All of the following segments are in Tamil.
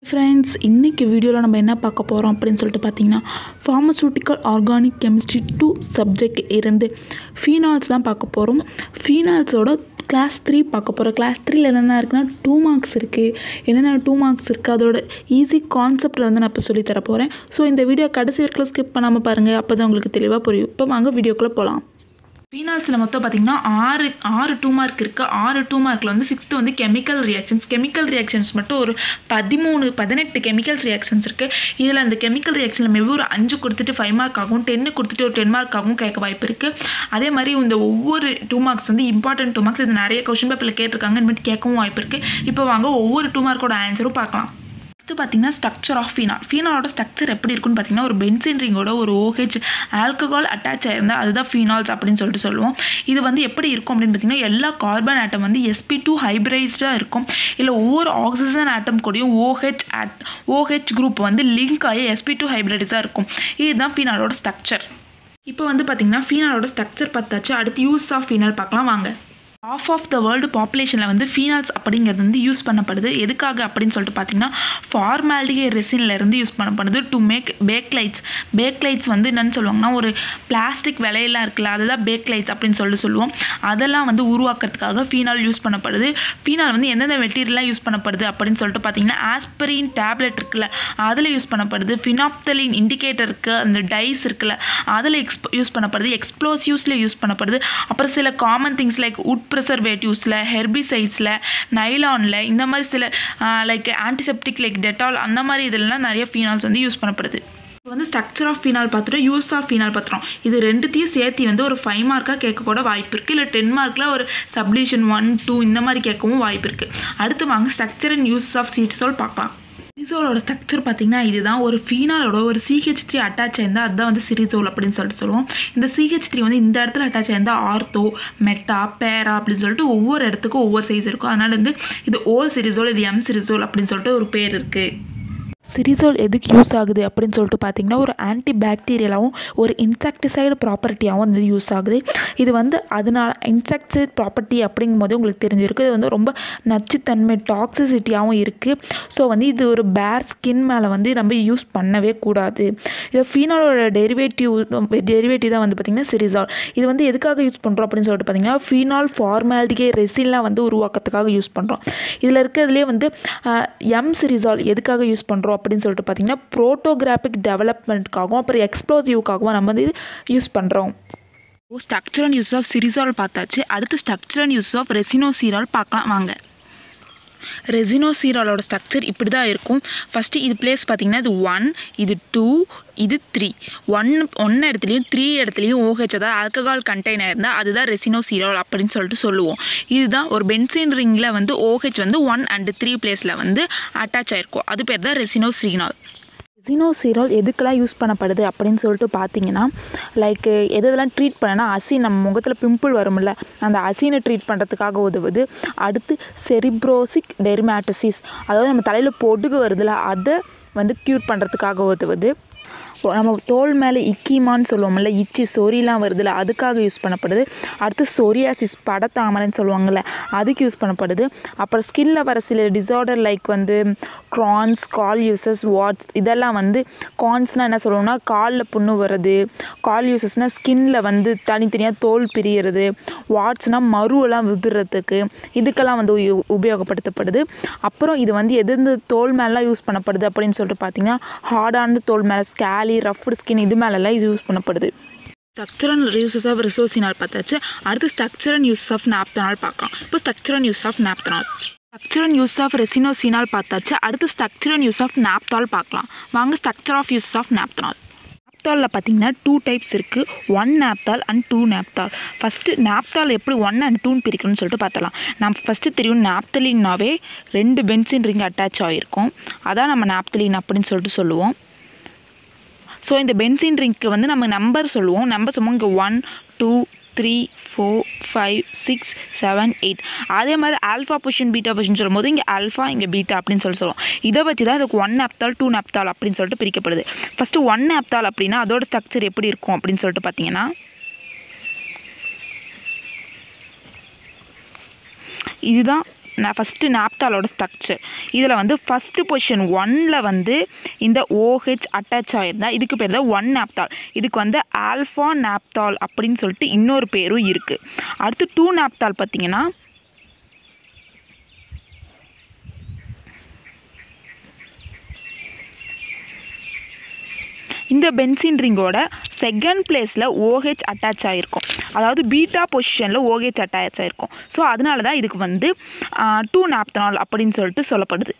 ஃப்ரெண்ட்ஸ் இன்றைக்கி வீடியோவில் நம்ம என்ன பார்க்க போகிறோம் அப்படின்னு சொல்லிட்டு பார்த்தீங்கன்னா pharmaceutical organic chemistry two subject இருந்து ஃபீனால்ஸ் தான் பார்க்க போகிறோம் ஃபீனால்ஸோட கிளாஸ் த்ரீ பார்க்க போகிறோம் கிளாஸ் த்ரீல என்னென்ன இருக்குன்னா டூ மார்க்ஸ் இருக்குது என்னென்ன டூ மார்க்ஸ் இருக்குது அதோட ஈஸி கான்செப்ட் வந்து நான் இப்போ சொல்லி தர போகிறேன் ஸோ இந்த வீடியோ கடைசி வரைக்கும் ஸ்கிப் பண்ணாமல் பாருங்கள் அப்போ தான் உங்களுக்கு தெளிவாக புரியும் இப்போ வாங்க வீடியோக்குள்ளே போகலாம் ஃபீனால்ஸில் மொத்தம் பார்த்திங்கன்னா ஆறு ஆறு டூ மார்க் இருக்குது ஆறு டூ மார்க்கில் வந்து சிக்ஸ்த்து வந்து கெமிக்கல் ரியாக்ஷன்ஸ் கெமிக்கல் ரியாக்ஷன்ஸ் மட்டும் ஒரு பதிமூணு பதினெட்டு கெமிக்கல்ஸ் ரியாக்ஷன்ஸ் இருக்குது இதில் அந்த கெமிக்கல் ரியாக்ஷனில் மேபி ஒரு அஞ்சு கொடுத்துட்டு ஃபைவ் மார்க் ஆகும் டென்னு கொடுத்துட்டு ஒரு டென் மார்க் ஆகும் கேட்க வாய்ப்பு இருக்குது அதே மாதிரி இந்த ஒவ்வொரு டூ மார்க்ஸ் வந்து இம்பார்ட்டன்ட் டூ மார்க்ஸ் இது நிறைய கொஷின் பேப்பரில் கேட்டிருக்காங்க இந்த மாதிரி கேட்கவும் வாய்ப்பு இருக்குது இப்போ வாங்க ஒவ்வொரு டூ மார்க்கோட ஆன்சரும் பார்க்கலாம் ஃபஸ்ட்டு பார்த்தீங்கன்னா ஸ்ட்ரக்சர் ஆஃப் ஃபீனால் ஃபீனாலோட ஸ்ட்ரக்சர் எப்படி இருக்குன்னு பார்த்தீங்கன்னா ஒரு பென்சின் ரிங்கோட ஒரு ஓஹெச் ஆல்கஹால் அட்டாச் ஆயிருந்தால் அதுதான் ஃபீனால்ஸ் அப்படின்னு சொல்லிட்டு சொல்லுவோம் இது வந்து எப்படி இருக்கும் அப்படின்னு பார்த்தீங்கன்னா எல்லா கார்பன் ஆட்டம் வந்து எஸ்பி டூ ஹைப்ரைஸ்டாக இருக்கும் இல்லை ஒவ்வொரு ஆக்சிஜன் ஆட்டம் கூடயும் ஓஹெச் ஆட் ஓஹெச் குரூப் வந்து லிங்க் ஆகி எஸ்பி டூ ஹைப்ரைட்ஸாக இருக்கும் இதுதான் ஃபீனாலோட ஸ்ட்ரக்சர் இப்போ வந்து பார்த்தீங்கன்னா ஃபீனாலோட ஸ்ட்ரக்சர் பார்த்தாச்சு அடுத்து யூஸ் ஆஃப் ஃபீனால் பார்க்கலாம் வாங்க ஆஃப் ஆஃப் த வேர்ல்டு பாப்புலேஷனில் வந்து ஃபீனால்ஸ் அப்படிங்கிறது வந்து யூஸ் பண்ணப்படுது எதுக்காக அப்படின்னு சொல்லிட்டு பார்த்தீங்கன்னா ஃபார்மாலிட்டிகே ரெசின்லேருந்து யூஸ் பண்ணப்படுது to make bakelites bakelites வந்து என்னென்னு சொல்லுவாங்கன்னா ஒரு பிளாஸ்டிக் விலையெல்லாம் இருக்குல்ல அதுதான் பேக் லைட்ஸ் அப்படின்னு சொல்லிட்டு சொல்லுவோம் அதெல்லாம் வந்து உருவாக்குறதுக்காக ஃபீனால் யூஸ் பண்ணப்படுது ஃபீனால் வந்து எந்தெந்த மெட்டீரியல்லாம் யூஸ் பண்ணப்படுது அப்படின்னு சொல்லிட்டு பார்த்தீங்கன்னா ஆஸ்பரின் டேப்லெட் இருக்குல்ல அதில் யூஸ் பண்ணப்படுது ஃபினாப்தலின் இண்டிகேட்டர் இருக்குது அந்த டைஸ் இருக்குல்ல அதில் எக்ஸ்ப் யூஸ் பண்ணப்படுது எக்ஸ்ப்ளோசிவ்ஸில் யூஸ் பண்ணப்படுது அப்புறம் சில காமன் திங்ஸ் லைக் உட் ப்ரிசர்வேட்டிவ்ஸில் ஹெர்பிசைட்ஸில் நைலானில் இந்த மாதிரி சில லைக் ஆன்டிசெப்டிக் லைக் டெட்டால் அந்த மாதிரி இதெல்லாம் நிறைய ஃபீனால்ஸ் வந்து யூஸ் பண்ணப்படுது இப்போ வந்து ஸ்ட்ரக்சர் ஆஃப் ஃபீனால் பார்த்துட்டோம் யூஸ் ஆஃப் ஃபீனால் பார்த்துறோம் இது ரெண்டுத்தையும் சேர்த்து வந்து ஒரு ஃபைவ் மார்க்காக கேட்கக்கூட வாய்ப்பு இருக்குது இல்லை டென் மார்க்கில் ஒரு சப்டிவிஷன் ஒன் டூ இந்த மாதிரி கேட்கவும் வாய்ப்பு இருக்குது அடுத்து வாங்க structure and use of cresol பார்க்கலாம் சிரிசோலோட ஸ்ட்ரக்சர் பார்த்திங்கன்னா இதுதான் ஒரு ஃபீனாலோட ஒரு சிஹெச் த்ரீ அட்டாச் ஆயிருந்தால் அதுதான் வந்து சிரிசோல் அப்படின்னு சொல்லிட்டு சொல்லுவோம் இந்த சிஹெச் த்ரீ வந்து இந்த இடத்துல அட்டாச் ஆயிருந்தால் ஆர்த்தோ மெட்டா பேரா அப்படின்னு சொல்லிட்டு ஒவ்வொரு இடத்துக்கும் ஒவ்வொரு சைஸ் இருக்கும் அதனால் வந்து இது ஓ சிரிசோல் இது எம் சிரிசோல் அப்படின்னு சொல்லிட்டு ஒரு பேர் இருக்குது சிரிசோல் எதுக்கு யூஸ் ஆகுது அப்படின்னு சொல்லிட்டு பார்த்தீங்கன்னா ஒரு ஆன்டி பாக்டீரியலாகவும் ஒரு இன்செக்டிசைடு ப்ராப்பர்ட்டியாகவும் வந்து யூஸ் ஆகுது இது வந்து அதனால இன்செக்டிசைட் ப்ராப்பர்ட்டி அப்படிங்கும் போது உங்களுக்கு தெரிஞ்சிருக்கு இது வந்து ரொம்ப நச்சுத்தன்மை டாக்ஸிசிட்டியாகவும் இருக்குது ஸோ வந்து இது ஒரு பேர் ஸ்கின் மேலே வந்து நம்ம யூஸ் பண்ணவே கூடாது இது ஃபீனாலோட டெரிவேட்டிவ் டெரிவேட்டிவ் தான் வந்து பார்த்திங்கன்னா சிரிசால் இது வந்து எதுக்காக யூஸ் பண்ணுறோம் அப்படின்னு சொல்லிட்டு பார்த்தீங்கன்னா ஃபீனால் ஃபார்மாலிட்டிகே ரெசின்லாம் வந்து உருவாக்கத்துக்காக யூஸ் பண்ணுறோம் இதில் இருக்கிறதுலே வந்து எம் சிரிசால் எதுக்காக யூஸ் பண்ணுறோம் அப்படின்னு சொல்லிட்டு பார்த்தீங்கன்னா ப்ரோட்டோகிராஃபிக் டெவலப்மெண்ட்காகவும் அப்புறம் எக்ஸ்ப்ளோசிவ்க்காகவும் நம்ம வந்து இது யூஸ் பண்ணுறோம் structure and use of cresol பார்த்தாச்சு அடுத்து structure and use of resorcinol பார்க்கலாம் வாங்க ரெசினோசீராலோட ஸ்ட்ரக்சர் இப்படி தான் இருக்கும் ஃபஸ்ட்டு இது பிளேஸ் பார்த்திங்கன்னா இது ஒன் இது டூ இது த்ரீ ஒன் ஒன்று இடத்துலையும் த்ரீ இடத்துலையும் ஓஹெச் அதாவது ஆல்கஹால் கண்டெய்னர் இருந்தால் அதுதான் ரெசினோசீரால் அப்படின்னு சொல்லிட்டு சொல்லுவோம் இதுதான் ஒரு பென்சின் ரிங்கில் வந்து ஓஹெச் வந்து ஒன் அண்டு த்ரீ பிளேஸில் வந்து அட்டாச் ஆகிருக்கும் அது பேர் தான் ரெசினோசீனால் ரெசினோசீரால் எதுக்கெல்லாம் யூஸ் பண்ணப்படுது அப்படின்னு சொல்லிட்டு பார்த்தீங்கன்னா லைக் எது எதெல்லாம் ட்ரீட் பண்ணனா அசின் நம்ம முகத்தில் பிம்பிள் வரும்ல அந்த அசீனை ட்ரீட் பண்ணுறதுக்காக உதவுது அடுத்து செரிப்ரோசிக் டெர்மேட்டசிஸ் அதாவது நம்ம தலையில் பொடுகு வருதுல அதை வந்து க்யூர் பண்ணுறதுக்காக உதவுது நம்ம தோல் மேலே இக்கிமான்னு சொல்லுவோம்ல இச்சி சொரிலாம் வருதுல்ல அதுக்காக யூஸ் பண்ணப்படுது அடுத்து சொரியாசிஸ் படத்தாமரைன்னு சொல்லுவாங்கள்ல அதுக்கு யூஸ் பண்ணப்படுது அப்புறம் ஸ்கின்னில் வர சில டிசார்டர் லைக் வந்து க்ரான்ஸ் கால் யூசஸ் வாட்ஸ் இதெல்லாம் வந்து கான்ஸ்னால் என்ன சொல்லுவோம்னா காலில் புண்ணு வர்றது கால் யூசஸ்னால் ஸ்கின்னில் வந்து தனித்தனியாக தோல் பிரியறது வாட்ஸ்னால் மருவெல்லாம் விதுறதுக்கு இதுக்கெல்லாம் வந்து உபயோகப்படுத்தப்படுது அப்புறம் இது வந்து எது எந்த தோல் மேலாம் யூஸ் பண்ணப்படுது அப்படின்னு சொல்லிட்டு பார்த்தீங்கன்னா ஹார்டான தோல் மேலே ஸ்கேலி ரஃப்டு ஸ்கின் இது மேலெல்லாம் இது யூஸ் பண்ணப்படுது structure and uses of resorcinol பார்த்தாச்சு அடுத்து structure and use of naphthol பார்க்கலாம் இப்போ structure and use of naphthol structure and use of resorcinol பார்த்தாச்சு அடுத்து structure and use of naphthol பார்க்கலாம் வாங்க structure of use of naphthol நாப்தாலில் பார்த்தீங்கன்னா டூ டைப்ஸ் இருக்குது one naphthol and two naphthol first naphthol எப்படி ஒன் அண்ட் டூன்னு பிரிக்கணும்னு சொல்லிட்டு பார்த்தலாம் நம்ம ஃபஸ்ட்டு தெரியும் நாப்தலின்னாவே ரெண்டு பென்சின் ரிங் அட்டாச் ஆகிருக்கும் அதான் நம்ம நாப்தலின் அப்படின்னு சொல்லிட்டு சொல்லுவோம் ஸோ இந்த பென்சின் ரிங்க்கு வந்து நம்ம நம்பர் சொல்லுவோம் நம்பர் சொல்லுவோம் இங்கே one two three four five six seven eight அதே மாதிரி ஆல்ஃபா பொசிஷன் பீட்டா பொசிஷன் சொல்லும்போது இங்கே ஆல்ஃபா இங்கே பீட்டா அப்படின்னு சொல்லி சொல்லுவோம் இதை வச்சு தான் இதுக்கு ஒன் ஆப்தால் டூ நாப்தால் அப்படின்னு சொல்லிட்டு பிரிக்கப்படுது ஃபஸ்ட்டு ஒன் ஆப்தால் அப்படின்னா அதோட ஸ்ட்ரக்சர் எப்படி இருக்கும் அப்படின்னு சொல்லிட்டு பார்த்தீங்கன்னா இதுதான் நான் ஃபஸ்ட்டு நாப்தாலோட ஸ்ட்ரக்சர் இதில் வந்து ஃபஸ்ட்டு பொசிஷன் ஒன்னில் வந்து இந்த ஓஹெச் அட்டாச் ஆகிருந்தா இதுக்கு பேர் தான் ஒன் நாப்தால் இதுக்கு வந்து ஆல்ஃபா நாப்தால் அப்படின்னு சொல்லிட்டு இன்னொரு பேரும் இருக்குது அடுத்து டூ நாப்தால் பார்த்தீங்கன்னா இந்த பென்சின் ரிங்கோட செகண்ட் பிளேஸில் ஓஹெச் அட்டாச் ஆகிருக்கும் அதாவது பீட்டா பொசிஷனில் ஓஹெச் அட்டாச் ஆகிருக்கும் ஸோ அதனால தான் இதுக்கு வந்து டூ நாப்தனால் அப்படின்னு சொல்லிட்டு சொல்லப்படுது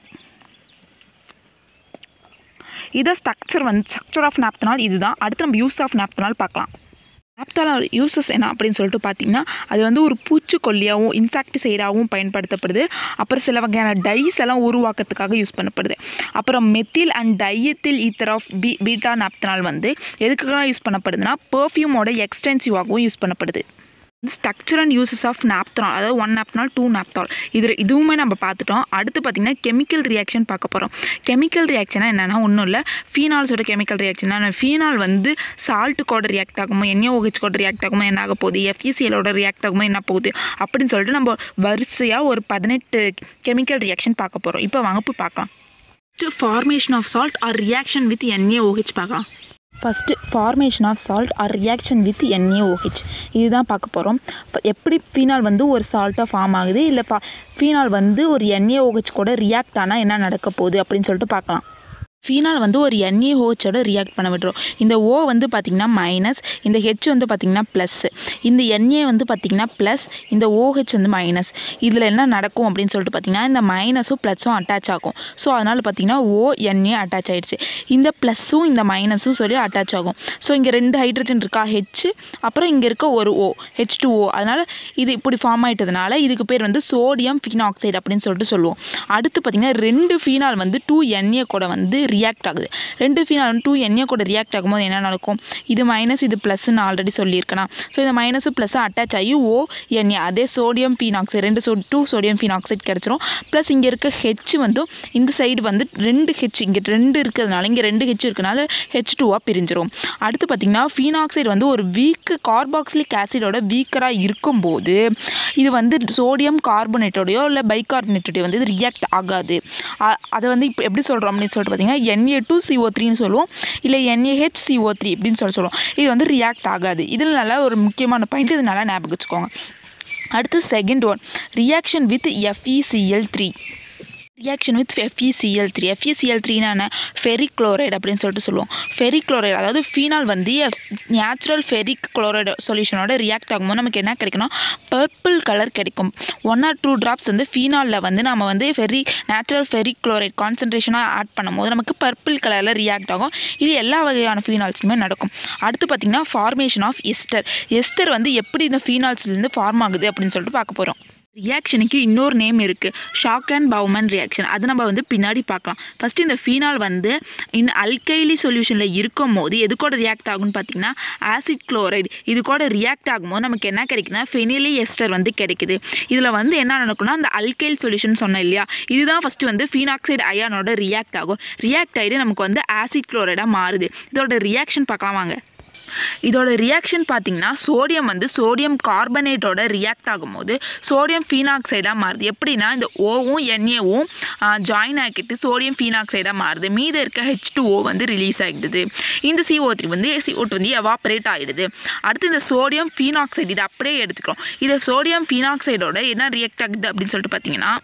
இதை ஸ்ட்ரக்சர் வந்து ஸ்ட்ரக்சர் ஆஃப் நாப்தனால் இதுதான் அடுத்து நம்ம யூஸ் ஆஃப் நாப்தனால் பார்க்கலாம் நாப்தாலோட யூசஸ் என்ன அப்படின்னு சொல்லிட்டு பார்த்தீங்கன்னா அது வந்து ஒரு பூச்சிக்கொல்லியாகவும் இன்சாக்டிசைடாகவும் பயன்படுத்தப்படுது அப்புறம் சில வகையான டைஸ் எல்லாம் உருவாக்கத்துக்காக யூஸ் பண்ணப்படுது அப்புறம் methyl and diethyl ether of பீ பீட்டா நாப்தனால் வந்து எதுக்காக யூஸ் பண்ணப்படுதுன்னா பெர்ஃப்யூமோட எக்ஸ்டென்சிவாகவும் யூஸ் பண்ணப்படுது structure and uses of naphthol அதாவது ஒன் நாப்தனால் டூ நாப்தால் இதில் இதுவுமே நம்ம பார்த்துட்டோம் அடுத்து பார்த்திங்கன்னா கெமிக்கல் ரியாக்ஷன் பார்க்க போகிறோம் கெமிக்கல் ரியாக்ஷனாக என்னென்னா ஒன்றும் இல்லை ஃபீனால்ஸோட கெமிக்கல் ரியாக்ஷன் தான் ஃபீனால் வந்து சால்ட்டு கூட ரியாக்ட் ஆகுமோ என்ஏஓஹெச் கூட ரியாக்ட் ஆகுமோ என்ன ஆக போகுது எஃப்இசிஎலோட ரியாக்ட் ஆகுமோ என்ன போகுது அப்படின்னு சொல்லிட்டு நம்ம வரிசையாக ஒரு பதினெட்டு கெமிக்கல் ரியாக்ஷன் பார்க்க போகிறோம் இப்போ வாங்க போய் பார்க்கலாம் first formation of salt or reaction with NaOH பார்க்கலாம் first formation of salt or reaction with NaOH இதுதான் பார்க்க போகிறோம் எப்படி ஃபீனால் வந்து ஒரு சால்ட்டாக ஃபார்ம் ஆகுது இல்லை ஃபா ஃபீனால் வந்து ஒரு என்ஏஓஹெச் கூட ரியாக்ட் ஆனால் என்ன நடக்க போகுது அப்படின்னு சொல்லிட்டு பார்க்கலாம் ஃபீனால் வந்து ஒரு என்ஏஓஹெச்சோட ரியாக்ட் பண்ண விடுறோம் இந்த ஓ வந்து பார்த்திங்கன்னா மைனஸ் இந்த ஹெச் வந்து பார்த்திங்கன்னா ப்ளஸ் இந்த என்ஏ வந்து பார்த்திங்கன்னா ப்ளஸ் இந்த ஓஹெச் வந்து மைனஸ் இதில் என்ன நடக்கும் அப்படின்னு சொல்லிட்டு பார்த்திங்கன்னா இந்த மைனஸும் ப்ளஸும் அட்டாச் ஆகும் ஸோ அதனால் பார்த்திங்கன்னா ஓ என்ஏ அட்டாச் ஆகிடுச்சு இந்த ப்ளஸ்ஸும் இந்த மைனஸும் சொல்லி அட்டாச் ஆகும் ஸோ இங்கே ரெண்டு ஹைட்ரஜன் இருக்கா ஹெச் அப்புறம் இங்கே இருக்க ஒரு ஓ ஹெச் டூ ஓ அதனால் இது இப்படி ஃபார்ம் ஆகிட்டதுனால இதுக்கு பேர் வந்து சோடியம் ஃபீனாக்சைடு அப்படின்னு சொல்லிட்டு சொல்லுவோம் அடுத்து பார்த்திங்கன்னா ரெண்டு ஃபீனால் வந்து டூ என்ஏ கூட வந்து ரியாக்ட் ஆகுது ரெண்டு ஃபீனால் டூ என்ஏ கூட ரியாக்ட் ஆகும்போது என்ன நடக்கும் இது மைனஸ் இது ப்ளஸ்ன்னு ஆல்ரெடி சொல்லியிருக்கேன் ஸோ இந்த மைனஸும் ப்ளஸ்ஸும் அட்டாச் ஆகி ஓ என்ஏ அதே சோடியம் ஃபீனாக்சைடு ரெண்டு சோ டூ சோடியம் ஃபீனாக்சைடு கிடச்சிரும் ப்ளஸ் இங்கே இருக்க ஹெச் வந்து இந்த சைடு வந்து ரெண்டு ஹெச் இங்கே ரெண்டு இருக்கிறதுனால இங்கே ரெண்டு ஹெச் இருக்கனால ஹெச் டூவாக பிரிஞ்சிரும் அடுத்து பார்த்திங்கன்னா ஃபீனாக்சைடு வந்து ஒரு வீக்கு கார்பாக்சிலிக் ஆசிடோட வீக்கராக இருக்கும்போது இது வந்து சோடியம் கார்பனேட்டோடையோ இல்லை பைகார்பனேட்டோடையோ வந்து இது ரியாக்ட் ஆகாது அதை வந்து இப்போ எப்படி சொல்கிறோம் அப்படின்னு சொல்லிட்டு பார்த்தீங்கன்னா என்ஏ டூ சிஓ த்ரீன்னு சொல்லுவோம் இல்லை என்ஏஹெச் சிஓ த்ரீ அப்படின்னு சொல்லி சொல்லுவோம் இது வந்து ரியாக்ட் ஆகாது இதில் நல்லா ஒரு முக்கியமான பாயிண்ட் இது நல்லா ஞாபகம் வச்சுக்கோங்க அடுத்து second one reaction with FeCl three reaction with FeCl three FeCl த்ரீனா என்ன ஃபெரிக் குளோரைடு அப்படின்னு சொல்லிட்டு சொல்லுவோம் ஃபெரிக் குளோரைடு அதாவது ஃபீனால் வந்து நேச்சுரல் ஃபெரிக் குளோரைடு சொல்யூஷனோட ரியாக்ட் ஆகும்போது நமக்கு என்ன கிடைக்கும்னா பர்பிள் கலர் கிடைக்கும் ஒன் ஆர் டூ ட்ராப்ஸ் வந்து ஃபீனாலில் வந்து நம்ம வந்து ஃபெரி நேச்சுரல் ஃபெரிக் குளோரைட் கான்சன்ட்ரேஷனாக ஆட் பண்ணும்போது நமக்கு பர்பிள் கலரில் ரியாக்ட் ஆகும் இது எல்லா வகையான ஃபீனால்ஸுமே நடக்கும் அடுத்து பார்த்திங்கன்னா ஃபார்மேஷன் ஆஃப் எஸ்டர் எஸ்டர் வந்து எப்படி இந்த ஃபீனால்ஸ்லேருந்து ஃபார்ம் ஆகுது அப்படின்னு சொல்லிட்டு பார்க்க போகிறோம் ரியாக்ஷனுக்கு இன்னொரு நேம் இருக்குது ஷாக் அண்ட் பவுமன் ரியாக்ஷன் அது நம்ம வந்து பின்னாடி பார்க்கலாம் ஃபஸ்ட்டு இந்த ஃபீனால் வந்து இந்த அல்கைலி சொல்யூஷனில் இருக்கும் போது எது கூட ரியாக்ட் ஆகும்னு பார்த்தீங்கன்னா ஆசிட் குளோரைடு இது கூட ரியாக்ட் ஆகும்போது நமக்கு என்ன கிடைக்குதுன்னா ஃபெனிலி எஸ்டர் வந்து கிடைக்குது இதில் வந்து என்ன நடக்கும்னா அந்த அல்கைல் சொல்யூஷன் சொன்னேன் இல்லையா இதுதான் ஃபஸ்ட்டு வந்து ஃபீனாக்சைடு அயானோட ரியாக்ட் ஆகும் ரியாக்ட் ஆகிட்டு நமக்கு வந்து ஆசிட் குளோரைடாக மாறுது இதோட ரியாக்ஷன் பார்க்கலாம் வாங்க இதோட ரியாக்ஷன் பார்த்தீங்கன்னா சோடியம் வந்து சோடியம் கார்பனேட்டோட ரியாக்ட் ஆகும்போது சோடியம் ஃபீனாக்சைடாக மாறுது எப்படின்னா இந்த ஓவும் என்ஏவும் ஜாயின் ஆக்கிட்டு சோடியம் ஃபீனாக்சைடாக மாறுது மீத இருக்க ஹெச் டூ ஓ வந்து ரிலீஸ் ஆகிடுது இந்த சிஓ த்ரீ வந்து சிஓ டூ வந்து எவாப்ரேட் ஆகிடுது அடுத்து இந்த சோடியம் ஃபீனாக்சைடு இதை அப்படியே எடுத்துக்கிறோம் இது சோடியம் ஃபீனாக்சைடோட என்ன ரியாக்ட் ஆகுது அப்படின்னு சொல்லிட்டு பார்த்தீங்கன்னா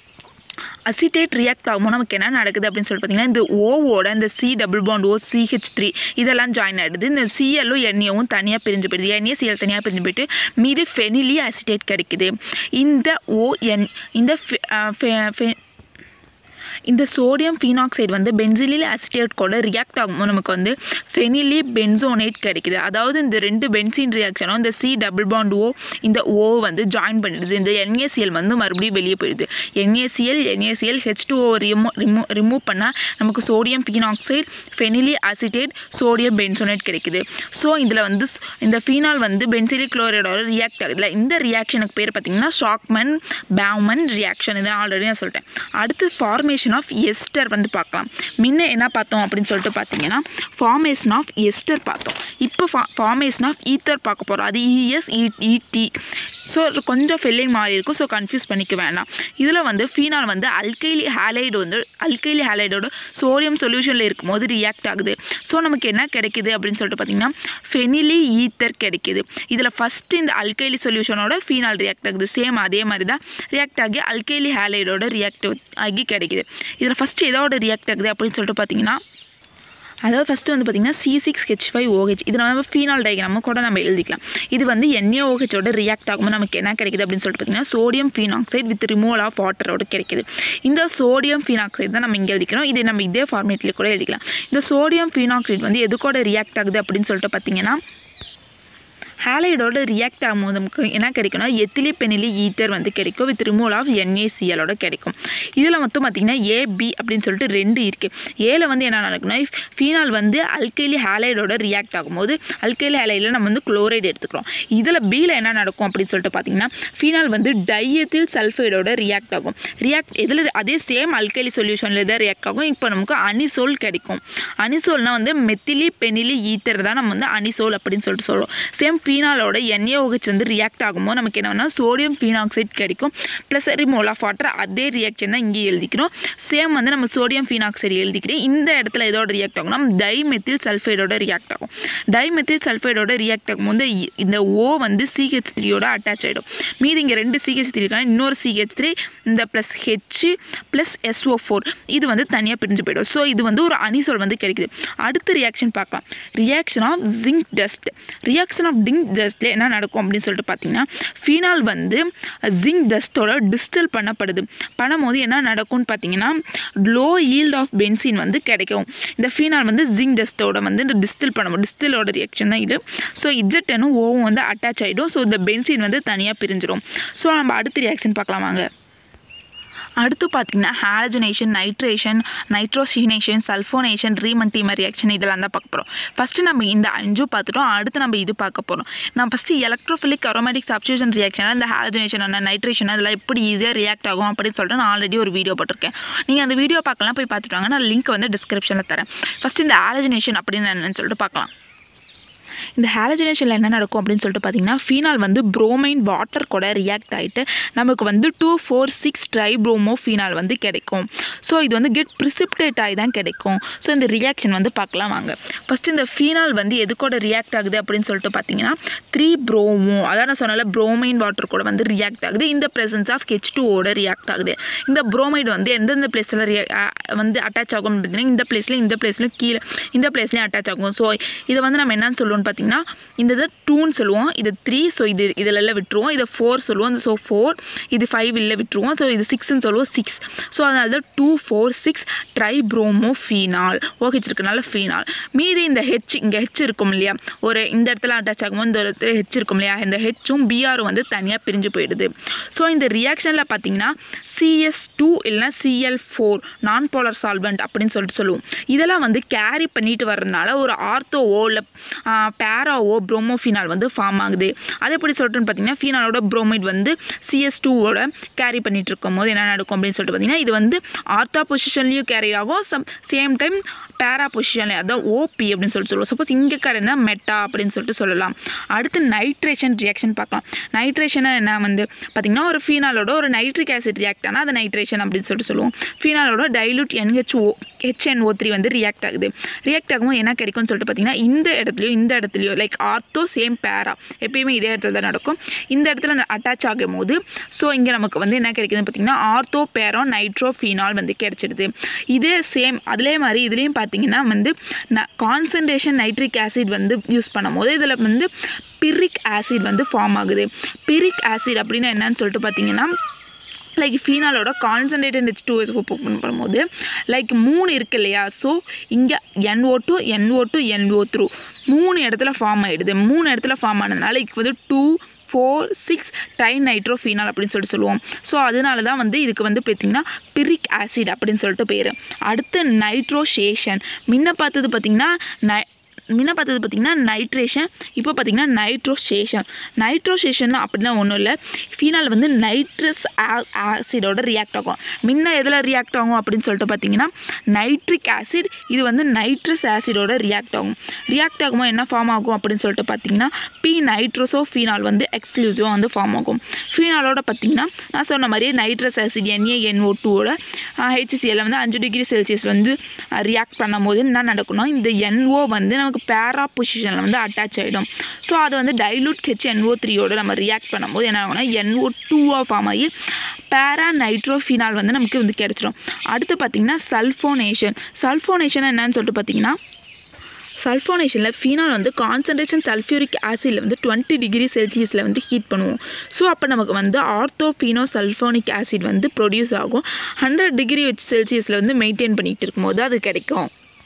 அசிட்டேட் ரியாக்ட் ஆகும்போது நமக்கு என்ன நடக்குது அப்படின்னு சொல்லிட்டு பார்த்தீங்கன்னா இந்த ஓவோட இந்த C double bond O CH three இதெல்லாம் ஜாயின் ஆகிடுது இந்த சிஎல்லும் என்ஏவும் தனியாக பிரிஞ்சு போயிடுது என்ஏ சிஎல் தனியாக பிரிஞ்சு போயிட்டு மீது ஃபெனிலி அசிட்டேட் கிடைக்குது இந்த ஓஎன் இந்த இந்த சோடியம் ஃபீனாக்சைடு வந்து பென்சிலில் அசிட்டேட் கூட ரியாக்ட் ஆகும்போது நமக்கு வந்து ஃபெனிலி பென்சோனேட் கிடைக்குது அதாவது இந்த ரெண்டு பென்சின் ரியாக்ஷனும் இந்த சி டபுள் பாண்ட் ஓ இந்த ஓ வந்து ஜாயின் பண்ணிடுது இந்த என்ஏசிஎல் வந்து மறுபடியும் வெளியே போயிடுது NaCl NaCl H two O ரிமூ ரிமூ ரிமூவ் பண்ணால் நமக்கு sodium phenoxide phenyl acetate sodium benzoate கிடைக்குது ஸோ இதில் வந்து இந்த ஃபீனால் வந்து பென்சிலி குளோரைடோட ரியாக்ட் ஆகுதுல இந்த ரியாக்ஷனுக்கு பேர் பார்த்திங்கன்னா ஷாக்மன் பேவ்மன் ரியாக்ஷன் இதை ஆல்ரெடி நான் சொல்லிட்டேன் அடுத்து ஃபார்மேஷன் ஃபார்மேஷன் ஆஃப் எஸ்டர் வந்து பார்க்கலாம் முன்ன என்ன பார்த்தோம் அப்படின்னு சொல்லிட்டு பார்த்தீங்கன்னா ஃபார்மேஷன் ஆஃப் எஸ்டர் பார்த்தோம் இப்போ ஃபா ஃபார்மேஷன் ஆஃப் ஈத்தர் பார்க்க போகிறோம் அது இஎஸ் இடி ஸோ கொஞ்சம் ஃபில்லிங் மாறி இருக்கும் ஸோ கன்ஃபியூஸ் பண்ணிக்க வேண்டாம் இதில் வந்து ஃபீனால் வந்து அல்கைலி ஹேலைடு வந்து அல்கைலி ஹேலைடோட சோடியம் சொல்யூஷனில் இருக்கும்போது ரியாக்ட் ஆகுது ஸோ நமக்கு என்ன கிடைக்குது அப்படின்னு சொல்லிட்டு பார்த்தீங்கன்னா ஃபெனிலி ஈத்தர் கிடைக்குது இதில் ஃபஸ்ட்டு இந்த அல்கைலி சொல்யூஷனோட ஃபீனால் ரியாக்ட் ஆகுது சேம் அதே மாதிரி தான் ரியாக்ட் ஆகி அல்கைலி ஹேலைடோட ரியாக்ட் ஆகி கிடைக்குது இதில் ஃபஸ்ட்டு எதோட ரியாக்ட் ஆகுது அப்படின்னு சொல்லிட்டு பார்த்தீங்கன்னா அதாவது ஃபஸ்ட்டு வந்து பார்த்திங்கன்னா C six H five OH இதில் நம்ம ஃபீனால் டயக்ராம கூட நம்ம எழுதிக்கலாம் இது வந்து என்ஏஓஹெச்சோட ரியாக்ட் ஆகும்போது நமக்கு என்ன கிடைக்குது அப்படின்னு சொல்லிட்டு பார்த்தீங்கன்னா sodium phenoxide with removal of வாட்டரோட கிடைக்குது இந்த சோடியம் ஃபீனாக்சைடு தான் நம்ம இங்கே எழுதிக்கிறோம் இது நம்ம இதே ஃபார்மேட்லேயே கூட எழுதிக்கலாம் இந்த சோடியம் ஃபீனாக்சைடு வந்து எது கூட ரியாக்ட் ஆகுது அப்படின்னு சொல்லிட்டு பார்த்தீங்கன்னா ஹேலைடோட ரியாக்ட் ஆகும்போது நமக்கு என்ன கிடைக்கும்னா எத்திலி பெனிலி ஈத்தர் வந்து கிடைக்கும் வித் ரிமூவல் ஆஃப் என்ஏசிஎலோட கிடைக்கும் இதில் மொத்தம் பார்த்திங்கன்னா ஏபி அப்படின்னு சொல்லிட்டு ரெண்டு இருக்குது ஏல வந்து என்ன நடக்கும்னா ஃபீனால் வந்து அல்கைலி ஹேலைடோட ரியாக்ட் ஆகும்போது அல்கைலி ஹேலைடில் நம்ம வந்து குளோரைடு எடுத்துக்கிறோம் இதில் பியில் என்ன நடக்கும் அப்படின்னு சொல்லிட்டு பார்த்தீங்கன்னா ஃபீனால் வந்து டையத்தில் சல்ஃபைடோட ரியாக்ட் ஆகும் ரியாக்ட் இதில் அதே சேம் அல்கைலி சொல்யூஷனில் தான் ரியாக்ட் ஆகும் இப்போ நமக்கு அனிசோல் கிடைக்கும் அனிசோல்னால் வந்து மெத்திலி பெனிலி ஈத்தர் தான் நம்ம வந்து அனிசோல் அப்படின்னு சொல்லிட்டு சொல்கிறோம் சேம் ஃபீனாலோட என்ஏஓஹெச் வந்து ரியாக்ட் ஆகும்போது நமக்கு என்னன்னா சோடியம் ஃபீனாக்சைட் கிடைக்கும் ப்ளஸ் ரிமோல் ஆஃப் வாட்டர் அதே ரியாக்ஷன் தான் இங்கே எழுதிக்கிறோம் சேம் வந்து நம்ம சோடியம் ஃபீனாக்சைடு எழுதிக்கிறேன் இந்த இடத்துல இதோட ரியாக்ட் ஆகும்னா டைமெத்தில் சல்ஃபைடோட ரியாக்ட் ஆகும் டைமெத்தில் சல்ஃபைடோட ரியாக்ட் ஆகும்போது இ- இந்த ஓ வந்து சிஹெச் த்ரீயோட அட்டாச் ஆகிடும் மீதி இங்கே ரெண்டு சிஹெச் த்ரீ இருக்காங்க இன்னொரு சிஹெச் த்ரீ இந்த plus H plus SO four இது வந்து தனியாக பிரிஞ்சு போயிடும் ஸோ இது வந்து ஒரு அனிசோல் வந்து கிடைக்குது அடுத்த ரியாக்ஷன் பார்க்கலாம் reaction of zinc dust reaction of zinc டஸ்ட்ல என்ன நடக்கும் அப்படின்னு சொல்லிட்டு பார்த்தீங்கன்னா ஃபீனால் வந்து ஜிங்க் டஸ்ட்டோட டிஸ்டில் பண்ணப்படுது பண்ணும்போது என்ன நடக்கும்னு பார்த்தீங்கன்னா லோ yield ஆஃப் பென்சின் வந்து கிடைக்கும் இந்த ஃபீனால் வந்து ஜிங்க் டஸ்ட்டோட வந்து இந்த டிஸ்டில் பண்ணும் டிஸ்டிலோட ரியாக்ஷன் தான் இது ஸோ இஜெட்டனும் ஓவும் வந்து அட்டாச் ஆகிடும் ஸோ இந்த பென்சின் வந்து தனியாக பிரிஞ்சிடும் ஸோ நம்ம அடுத்த ரியாக்ஷன் பார்க்கலாம் வாங்க அடுத்து பார்த்தீங்கன்னா halogenation nitration nitrosation sulphonation Reimer Tiemann reaction இதெல்லாம் தான் பார்க்க போகிறோம் ஃபஸ்ட்டு நம்ம இந்த அஞ்சும் பார்த்துட்டோம் அடுத்து நம்ம இது பார்க்க போகிறோம் நம்ம first electrophilic aromatic substitution reaction இந்த ஹாலஜனேஷன் என்ன நைட்ரேஷன் அதெல்லாம் எப்படி ஈஸியாக ரியாக்ட் ஆகும் அப்படின்னு சொல்லிட்டு நான் ஆல்ரெடி ஒரு வீடியோ போட்டிருக்கேன் நீங்கள் அந்த வீடியோ பார்க்கலாம் போய் பார்த்துட்டு வாங்க நான் லிங்க் வந்து டிஸ்கிரிப்ஷனில் தரேன் ஃபஸ்ட்டு இந்த ஹாலஜனேஷன் அப்படின்னு என்னன்னு சொல்லிட்டு பார்க்கலாம் இந்த ஹாலஜனேஷனில் என்ன நடக்கும் அப்படின்னு சொல்லிட்டு பார்த்தீங்கன்னா ஃபீனால் வந்து புரோமைன் வாட்டர் கூட ரியாக்ட் ஆகிட்டு நமக்கு வந்து two four six tribromo phenol வந்து கிடைக்கும் ஸோ இது வந்து கெட் ப்ரிசிப்டேட் ஆகி தான் கிடைக்கும் ஸோ இந்த ரியாக்ஷன் வந்து பார்க்கலாம் வாங்க ஃபஸ்ட்டு இந்த ஃபீனால் வந்து எது கூட ரியாக்ட் ஆகுது அப்படின்னு சொல்லிட்டு பார்த்தீங்கன்னா த்ரீ ப்ரோமோ அதான் நான் சொன்னால புரோமைன் வாட்டர் கூட வந்து ரியாக்ட் ஆகுது இந்த presence ஆஃப் ஹெச் டூவோட ரியாக்ட் ஆகுது இந்த புரோமைடு வந்து எந்தெந்த பிளேஸில் ரியா வந்து அட்டாச் ஆகும் அப்படின்னா இந்த பிளேஸ்லையும் இந்த பிளேஸ்லையும் கீழே இந்த பிளேஸ்லையும் அட்டாச் ஆகும் ஸோ இதை வந்து நம்ம என்னன்னு சொல்லுவோம்னு பார்த்தீங்கன்னா இந்த இது டூன்னு சொல்லுவோம் இது த்ரீ ஸோ இது இதில் எல்லாம் விட்டுருவோம் இதை ஃபோர் சொல்லுவோம் ஸோ ஃபோர் இது ஃபைவ் இல்லை விட்டுருவோம் ஸோ இது சிக்ஸ்ன்னு சொல்லுவோம் சிக்ஸ் ஸோ அதனால தான் two four six tribromo phenol OH இருக்கனால ஃபீனால் மீதி இந்த ஹெச் இங்கே ஹெச் இருக்கும் இல்லையா ஒரு இந்த இடத்துல அட்டாச் ஆகும்போது இந்த இடத்துல ஹெச் இருக்கும் இல்லையா இந்த ஹெச்சும் பிஆரும் வந்து தனியாக பிரிஞ்சு போயிடுது ஸோ இந்த ரியாக்ஷனில் பார்த்தீங்கன்னா சிஎஸ் டூ இல்லைனா Cl four non polar solvent அப்படின்னு சொல்லிட்டு சொல்லுவோம் இதெல்லாம் வந்து கேரி பண்ணிட்டு வர்றதுனால ஒரு ஆர்த்தோவோ இல்லை பேராவோ ப்ரோமோஃபினால் வந்து ஃபார்ம் ஆகுது அது எப்படி சொல்லிட்டுன்னு பார்த்தீங்கன்னா ஃபீனாலோட ப்ரோமைட் வந்து சிஎஸ் டூவோட கேரி பண்ணிட்டு இருக்கும் போது என்ன நடக்கும் அப்படின்னு சொல்லிட்டு பார்த்தீங்கன்னா இது வந்து ஆர்த்தா பொசிஷன்லேயும் கேரி ஆகும் சம் சேம் டைம் பேரா பொசிஷன்லேயும் அதான் ஓபி அப்படின்னு சொல்லிட்டு சொல்லுவோம் சப்போஸ் இங்கே கரனா மெட்டா அப்படின்னு சொல்லிட்டு சொல்லலாம் அடுத்து நைட்ரேஷன் ரியாக்ஷன் பார்க்கலாம் நைட்ரேஷனை என்ன வந்து பார்த்திங்கன்னா ஒரு ஃபீனாலோட ஒரு நைட்ரிக் ஆசிட் ரியாக்ட் ஆனால் அது நைட்ரேஷன் அப்படின்னு சொல்லிட்டு சொல்லுவோம் ஃபீனாலோட டைலூட் என்ஹெச்ஓ ஹெச்என்ஓ த்ரீ வந்து ரியாக்ட் ஆகுது ரியாக்ட் ஆகும்போது என்ன கிடைக்கும்னு சொல்லிட்டு பார்த்தீங்கன்னா இந்த இடத்துலையோ இந்த இடத்துலையோ லைக் ஆர்த்தோ சேம் பேரா எப்பயுமே இதே இடத்துல தான் நடக்கும் இந்த இடத்துல அட்டாச் ஆகும் போது ஸோ இங்கே நமக்கு வந்து என்ன கிடைக்குதுன்னு பார்த்தீங்கன்னா ஆர்த்தோ பேரோ நைட்ரோ ஃபீனால் வந்து கிடைச்சிடுது இதே சேம் அதிலே மாதிரி இதுலேயும் பார்த்தீங்கன்னா வந்து கான்சன்ட்ரேஷன் நைட்ரிக் ஆசிட் வந்து யூஸ் பண்ணும்போது இதில் வந்து பிரிக் ஆசிட் வந்து ஃபார்ம் ஆகுது பிரிக் ஆசிட் அப்படின்னா என்னன்னு சொல்லிட்டு பார்த்தீங்கன்னா லைக் ஃபீனாலோட கான்சன்ட்ரேட்டட் ஹெச் டூ பண்ணும்போது லைக் மூணு இருக்கு இல்லையா ஸோ இங்கே NO two NO two NO through மூணு இடத்துல ஃபார்ம் ஆகிடுது மூணு இடத்துல ஃபார்ம் ஆனதுனால இதுக்கு வந்து two four six di nitrophenol அப்படின்னு சொல்லிட்டு சொல்லுவோம் ஸோ அதனால தான் வந்து இதுக்கு வந்து பார்த்திங்கன்னா பிரிக் ஆசிட் அப்படின்னு சொல்லிட்டு பேர் அடுத்து நைட்ரோஷேஷன் முன்ன பார்த்தது பார்த்திங்கன்னா நை முன்ன பார்த்தது பார்த்திங்கன்னா நைட்ரேஷன் இப்போ பார்த்திங்கன்னா நைட்ரோசேஷன் நைட்ரோசேஷன் அப்படின்னா ஒன்றும் இல்லை ஃபீனால் வந்து நைட்ரஸ் ஆசிடோட ரியாக்ட் ஆகும் முன்ன எதில் ரியாக்ட் ஆகும் அப்படின்னு சொல்லிட்டு பார்த்தீங்கன்னா நைட்ரிக் ஆசிட் இது வந்து நைட்ரஸ் ஆசிடோட ரியாக்ட் ஆகும் ரியாக்ட் ஆகும்போது என்ன ஃபார்ம் ஆகும் அப்படின்னு சொல்லிட்டு பார்த்தீங்கன்னா பி நைட்ரோசோ ஃபீனால் வந்து எக்ஸ்க்ளூசிவாக வந்து ஃபார்ம் ஆகும் ஃபீனாலோட பார்த்தீங்கன்னா நான் சொன்ன மாதிரியே நைட்ரஸ் ஆசிட் என்ஏஎன்ஓ டூவோட ஹெச்சிசிஎல் வந்து அஞ்சு டிகிரி செல்சியஸ் வந்து ரியாக்ட் பண்ணும்போது என்ன நடக்கணும் இந்த என்ஓ வந்து நமக்கு பேரா பொசிஷனில் வந்து அட்டாச் ஆகிடும் ஸோ அது வந்து டைலூட் ஹெச் என்ஓ த்ரீயோட நம்ம ரியாக்ட் பண்ணும்போது என்ன ஆகும்னா என்ஓ டூவாக ஃபார்ம் ஆகி பேரா நைட்ரோஃபினால் வந்து நமக்கு வந்து கிடச்சிரும் அடுத்து பார்த்திங்கன்னா சல்ஃபோனேஷன் சல்ஃபோனேஷன் என்னன்னு சொல்லிட்டு பார்த்தீங்கன்னா சல்ஃபோனேஷனில் ஃபீனால் வந்து கான்சன்ட்ரேஷன் சல்ஃபியூரிக் ஆசிடில் வந்து டுவெண்ட்டி டிகிரி செல்சியஸில் வந்து ஹீட் பண்ணுவோம் ஸோ அப்போ நமக்கு வந்து ஆர்த்தோஃபீனோ சல்ஃபோனிக் ஆசிட் வந்து ப்ரொடியூஸ் ஆகும் ஹண்ட்ரட் டிகிரி செல்சியஸில் வந்து மெயின்டைன் பண்ணிகிட்டு இருக்கும்போது அது கிடைக்கும்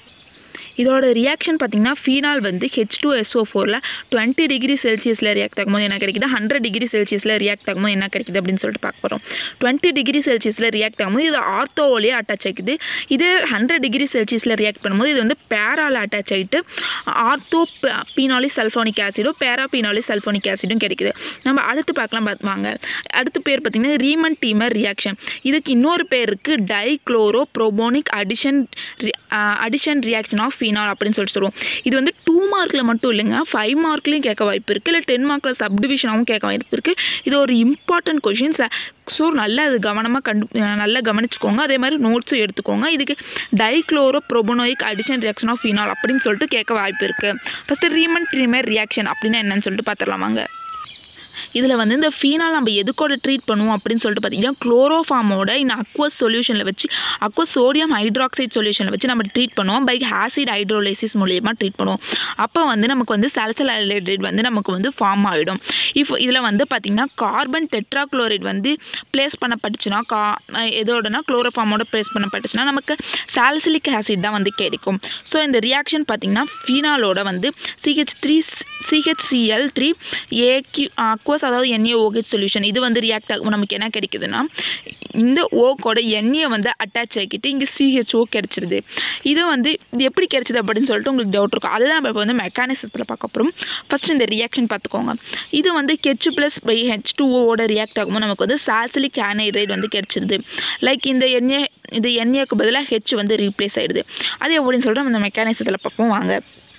இதோட ரியாக்ஷன் பார்த்திங்கன்னா ஃபீனால் வந்து ஹெச் டூ எஸ்ஓ ஃபோரில் டுவெண்ட்டி டிகிரி செல்சியஸில் ரியாக்ட் ஆகும்போது என்ன கிடைக்குது ஹண்ட்ரட் டிகிரி செல்சியஸில் ரியாக்ட் ஆகும்போது என்ன கிடைக்குது அப்படின்னு சொல்லிட்டு பார்க்க போகிறோம் டுவெண்ட்டி டிகிரி செல்சியஸில் ரியாக்ட் ஆகும்போது இது ஆர்த்தோவோலேயே அட்டாச் ஆகிக்குது இது ஹண்ட்ரட் டிகிரி செல்சியஸில் ரியாக்ட் பண்ணும்போது இது வந்து பேரால் அட்டாச் ஆகிட்டு ஆர்த்தோ பீனாலி சல்ஃபோனிக் ஆசிடும் பேரா பீனாலி சல்ஃபோனிக் ஆசிடும் கிடைக்குது நம்ம அடுத்து பார்க்கலாம் பார்த்துவாங்க அடுத்த பேர் பார்த்திங்கன்னா ரீமன் டீமர் ரியாக்ஷன் இதுக்கு இன்னொரு பேர் இருக்குது dichloro propionic addition addition reaction of phenol அப்படின்னு சொல்லிட்டு சொல்லுவோம் இது வந்து டூ மார்க்கில் மட்டும் இல்லைங்க ஃபைவ் மார்க்லேயும் கேட்க வாய்ப்பு இருக்குது இல்லை டென் மார்க்கில் சப்டிவிஷனாகவும் கேட்க வாய்ப்பு இருக்குது இது ஒரு இம்பார்ட்டன்ட் கொஷின்ஸ் ஸோ நல்லா அது கவனமாக கண்டு நல்லா கவனிச்சுக்கோங்க அதே மாதிரி நோட்ஸும் எடுத்துக்கோங்க இதுக்கு dichloro propanoic addition reaction of phenol அப்படின்னு சொல்லிட்டு கேட்க வாய்ப்பு இருக்குது ஃபஸ்ட்டு ரீமன் ட்ரீமர் ரியாக்ஷன் அப்படின்னா என்னன்னு சொல்லிட்டு பார்த்துடலாமாங்க இதில் வந்து இந்த ஃபீனால் நம்ம எதுக்கோட ட்ரீட் பண்ணுவோம் அப்படின்னு சொல்லிட்டு பார்த்தீங்கன்னா குளோரோஃபார்மோட இந்த அக்வஸ் சொல்யூஷனில் வச்சு அக்வஸ் சோடியம் ஹைட்ராக்சைட் சொல்யூஷனில் வச்சு நம்ம ட்ரீட் பண்ணுவோம் பை ஆசிட் ஹைட்ரோலைசிஸ் மூலியமாக ட்ரீட் பண்ணுவோம் அப்போ வந்து நமக்கு வந்து சாலிசலைலேட் வந்து நமக்கு வந்து ஃபார்ம் ஆகிடும் இப்போ இதில் வந்து பார்த்திங்கன்னா கார்பன் டெட்ராக்ளோரைட் வந்து ப்ளேஸ் பண்ணப்பட்டுச்சுன்னா கா எதோடனா குளோரோஃபார்மோட ப்ளேஸ் பண்ணப்பட்டுச்சுன்னா நமக்கு சாலிசிலிக் ஆசிட் தான் வந்து கிடைக்கும் ஸோ இந்த ரியாக்ஷன் பார்த்திங்கன்னா ஃபீனாலோட வந்து CH three CHCl three AQ aqueous அதாவது என்ஏஓஹெச் சொல்யூஷன் இது வந்து ரியாக்ட் ஆகும் நமக்கு என்ன கிடைக்குதுன்னா இந்த ஓக்கோட எண்ணெயை வந்து அட்டாச் ஆகிக்கிட்டு இங்கே சிஹெச்ஓ கிடச்சிருது இது வந்து இது எப்படி கிடச்சிது அப்படின்னு சொல்லிட்டு உங்களுக்கு டவுட் இருக்கும் அதுதான் நம்ம இப்போ வந்து மெக்கானிசத்தில் பார்க்க போகிறோம் ஃபஸ்ட் இந்த ரியாக்ஷன் பார்த்துக்கோங்க இது வந்து H plus by H two ஓட ரியாக்ட் ஆகும்போது நமக்கு வந்து சால்சிலிக் ஆனைட்ரைட் வந்து கிடச்சிருது லைக் இந்த எண்ணெய் இது எண்ணெய்க்கு பதிலாக ஹெச் வந்து ரீப்ளேஸ் ஆகிடுது அது எப்படின்னு சொல்லிட்டு நம்ம இந்த மெக்கானிசத்தில் பார்ப்போம் வாங்க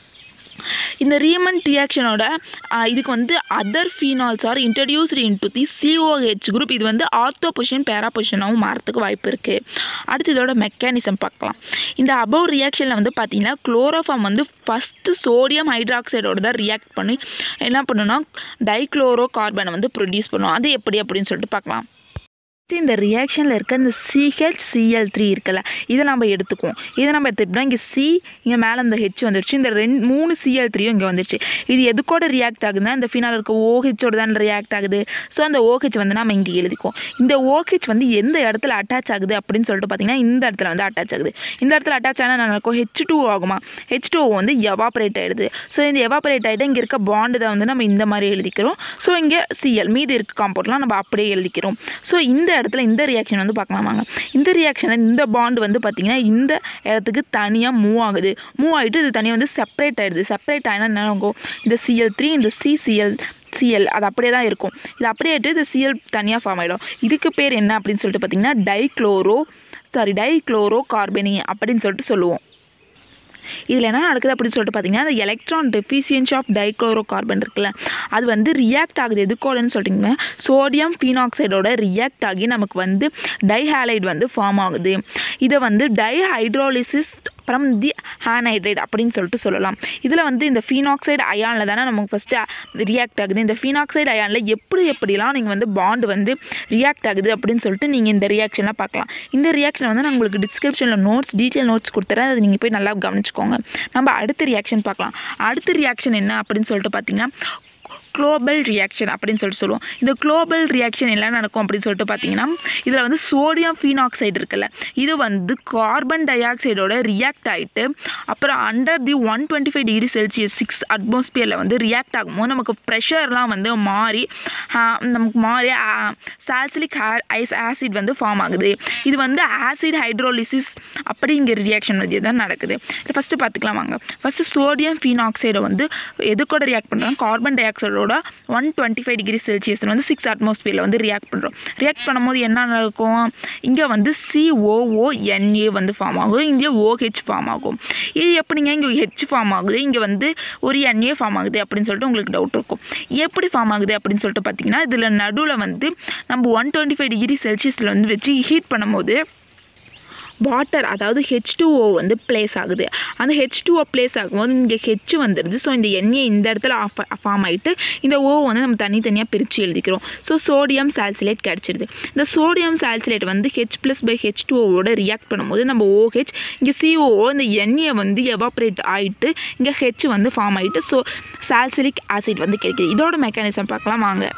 இந்த ரீமன் ரியாக்ஷனோட இதுக்கு வந்து other phenols are introduced into the COH group இது வந்து ஆர்த்தோ பொசிஷன் பேரா பொசிஷனாகவும் மாறத்துக்கு வாய்ப்பு இருக்குது அடுத்து இதோட மெக்கானிசம் பார்க்கலாம் இந்த அபவ் ரியாக்ஷனில் வந்து பார்த்தீங்கன்னா குளோரோஃபார்ம் வந்து ஃபஸ்ட்டு சோடியம் ஹைட்ராக்சைடோட தான் ரியாக்ட் பண்ணி என்ன பண்ணுன்னா டைக்ளோரோ கார்பனை வந்து ப்ரொடியூஸ் பண்ணும் அது எப்படி அப்படின்னு சொல்லிட்டு பார்க்கலாம் இந்த ரியாக்ஷனில் இருக்க இந்த சிஹெச் சிஎல் த்ரீ இருக்குல்ல இதை நம்ம எடுத்துக்குவோம் இதை நம்ம எடுத்துக்கிட்டோம் இங்கே சி இங்கே மேலே இந்த ஹெச் வந்துருச்சு இந்த ரெண்டு மூணு சிஎல் த்ரீயும் இங்கே வந்துருச்சு இது எதுக்கோட ரியாக்ட் ஆகுதுன்னா இந்த ஃபினால் இருக்க ஓஹெச்சோட தான் ரியாக்ட் ஆகுது ஸோ அந்த ஓஹெச் வந்து நம்ம இங்கே எழுதிக்குவோம் இந்த ஓஹெச் வந்து எந்த இடத்துல அட்டாச் ஆகுது அப்படின்னு சொல்லிட்டு பார்த்தீங்கன்னா இந்த இடத்துல வந்து அட்டாச் ஆகுது இந்த இடத்துல அட்டாச் ஆனால் என்ன நடக்கும் ஹெச் டூ ஆகுமா ஹெச் டூ வந்து எவாபரேட் ஆகிடுது ஸோ இந்த எவாபரேட் ஆகிட்டு இங்கே இருக்க பாண்டு தான் வந்து நம்ம இந்த மாதிரி எழுதிக்கிறோம் ஸோ இங்கே சிஎல் மீது இருக்க காம்பவுண்ட்லாம் நம்ம அப்படியே எழுதிக்கிறோம் ஸோ இந்த இடத்துல இந்த ரியாக்ஷன் வந்து பார்க்கலாம் வாங்க இந்த ரியாக்ஷனில் இந்த பாண்ட் வந்து பார்த்திங்கன்னா இந்த இடத்துக்கு தனியாக மூவ் ஆகுது மூவ் ஆகிட்டு இது தனியாக வந்து செப்பரேட் ஆகிடுது செப்பரேட் ஆகினா என்ன ஆகும் இந்த சிஎல் த்ரீ இந்த சிசிஎல் சிஎல் அது அப்படியே தான் இருக்கும் இது அப்படியே ஆகிட்டு இந்த சிஎல் தனியாக ஃபார்ம் ஆகிடும் இதுக்கு பேர் என்ன அப்படின்னு சொல்லிட்டு பார்த்திங்கன்னா டைக்ளோரோ சாரி டைக்ளோரோ கார்பனி அப்படின்னு சொல்லிட்டு சொல்லுவோம் இதில் என்ன நடக்குது அப்படின்னு சொல்லிட்டு பார்த்தீங்கன்னா அந்த electron deficiency of dichloro carbon இருக்குல்ல அது வந்து ரியாக்ட் ஆகுது எதுக்கோடன்னு சொல்லிட்டிங்கன்னா சோடியம் ஃபீனாக்சைடோட ரியாக்ட் ஆகி நமக்கு வந்து டைஹாலைட் வந்து ஃபார்ம் ஆகுது இதை வந்து டைஹைட்ரோலிசிஸ் ஃப்ரம் தி ஹானைட்ரைட் அப்படின்னு சொல்லிட்டு சொல்லலாம் இதில் வந்து இந்த ஃபீனாக்சைடு அயானில் தானே நமக்கு ஃபஸ்ட்டு ரியாக்ட் ஆகுது இந்த ஃபீனாக்சைடு அயானில் எப்படி எப்படிலாம் நீங்கள் வந்து பாண்டு வந்து ரியாக்ட் ஆகுது அப்படின்னு சொல்லிட்டு நீங்கள் இந்த ரியாக்ஷனில் பார்க்கலாம் இந்த ரியாக்ஷனை வந்து நான் உங்களுக்கு டிஸ்கிரிப்ஷனில் நோட்ஸ் டீட்டெயில் நோட்ஸ் கொடுத்துறேன் அதை நீங்கள் போய் நல்லா கவனிச்சுக்கோங்க நம்ம அடுத்த ரியாக்ஷன் பார்க்கலாம் அடுத்த ரியாக்ஷன் என்ன அப்படின்னு சொல்லிட்டு பார்த்தீங்கன்னா குளோபல் ரியாக்ஷன் அப்படின்னு சொல்லிட்டு சொல்லுவோம் இந்த குளோபல் ரியாக்ஷன் என்ன நடக்கும் அப்படின்னு சொல்லிட்டு பார்த்தீங்கன்னா இதில் வந்து சோடியம் ஃபீனாக்சைடு இருக்குல்ல இது வந்து கார்பன் டை ஆக்சைடோட ரியாக்ட் ஆகிட்டு அப்புறம் under the one twenty five degree Celsius six அட்மாஸ்பியரில் வந்து ரியாக்ட் ஆகும்போது நமக்கு ப்ரெஷர்லாம் வந்து மாறி ஆஹ், நமக்கு மாறி சால்சிலிக் ஐஸ் ஆசிட் வந்து ஃபார்ம் ஆகுது இது வந்து ஆசிட் ஹைட்ரோலிசிஸ் அப்படிங்கிற ரியாக்ஷன் வந்து தான் நடக்குது ஃபஸ்ட்டு பார்த்துக்கலாம் வாங்க ஃபஸ்ட்டு சோடியம் ஃபீனாக்சைடை வந்து எது கூட ரியாக்ட் பண்ணுறோம் கார்பன் டை ஆக்சைடோட ஒன் டுவெண்ட்டி ஃபைவ் டிகிரி செல்சியஸில் வந்து சிக்ஸ் அட்மாஸ்பியரில் வந்து ரியாக்ட் பண்ணுறோம் ரியாக்ட் பண்ணும்போது என்ன நடக்கும் இங்கே வந்து சிஓஓஎன்ஏ வந்து ஃபார்ம் ஆகும் இங்கே ஓஹெச் ஃபார்ம் ஆகும் இது எப்படிங்க இங்கே ஹெச் ஃபார்ம் ஆகுது இங்கே வந்து ஒரு என்ஏ ஃபார்ம் ஆகுது அப்படின்னு சொல்லிட்டு உங்களுக்கு டவுட் இருக்கும் எப்படி ஃபார்ம் ஆகுது அப்படின்னு சொல்லிட்டு பார்த்தீங்கன்னா இதில் நடுவில் வந்து நம்ம ஒன் டுவெண்ட்டி ஃபைவ் டிகிரி செல்சியஸில் வந்து வச்சு ஹீட் பண்ணும்போது வாட்டர் அதாவது ஹெச் டூஓ வந்து ப்ளேஸ் ஆகுது அந்த ஹெச் டூஓ ப்ளேஸ் ஆகும்போது இங்கே ஹெச் வந்துடுது ஸோ இந்த எண்ணெய் இந்த இடத்துல ஆஃப் ஃபார்ம் ஆகிட்டு இந்த ஓ வந்து நம்ம தனித்தனியாக பிரித்து எழுதிக்கிறோம் ஸோ சோடியம் சால்சிலேட் கிடச்சிருது இந்த சோடியம் சால்சிலேட் வந்து ஹெச் ப்ளஸ் பை ஹெச் டூஓவோட ரியாக்ட் பண்ணும்போது நம்ம ஓஹெச் இங்கே சிஓஓ இந்த எண்ணெயை வந்து எவாப்ரேட் ஆகிட்டு இங்கே ஹெச் வந்து ஃபார்ம் ஆகிட்டு ஸோ சால்சிலிக் ஆசிட் வந்து கிடைக்குது இதோட மெக்கானிசம் பார்க்கலாம் வாங்க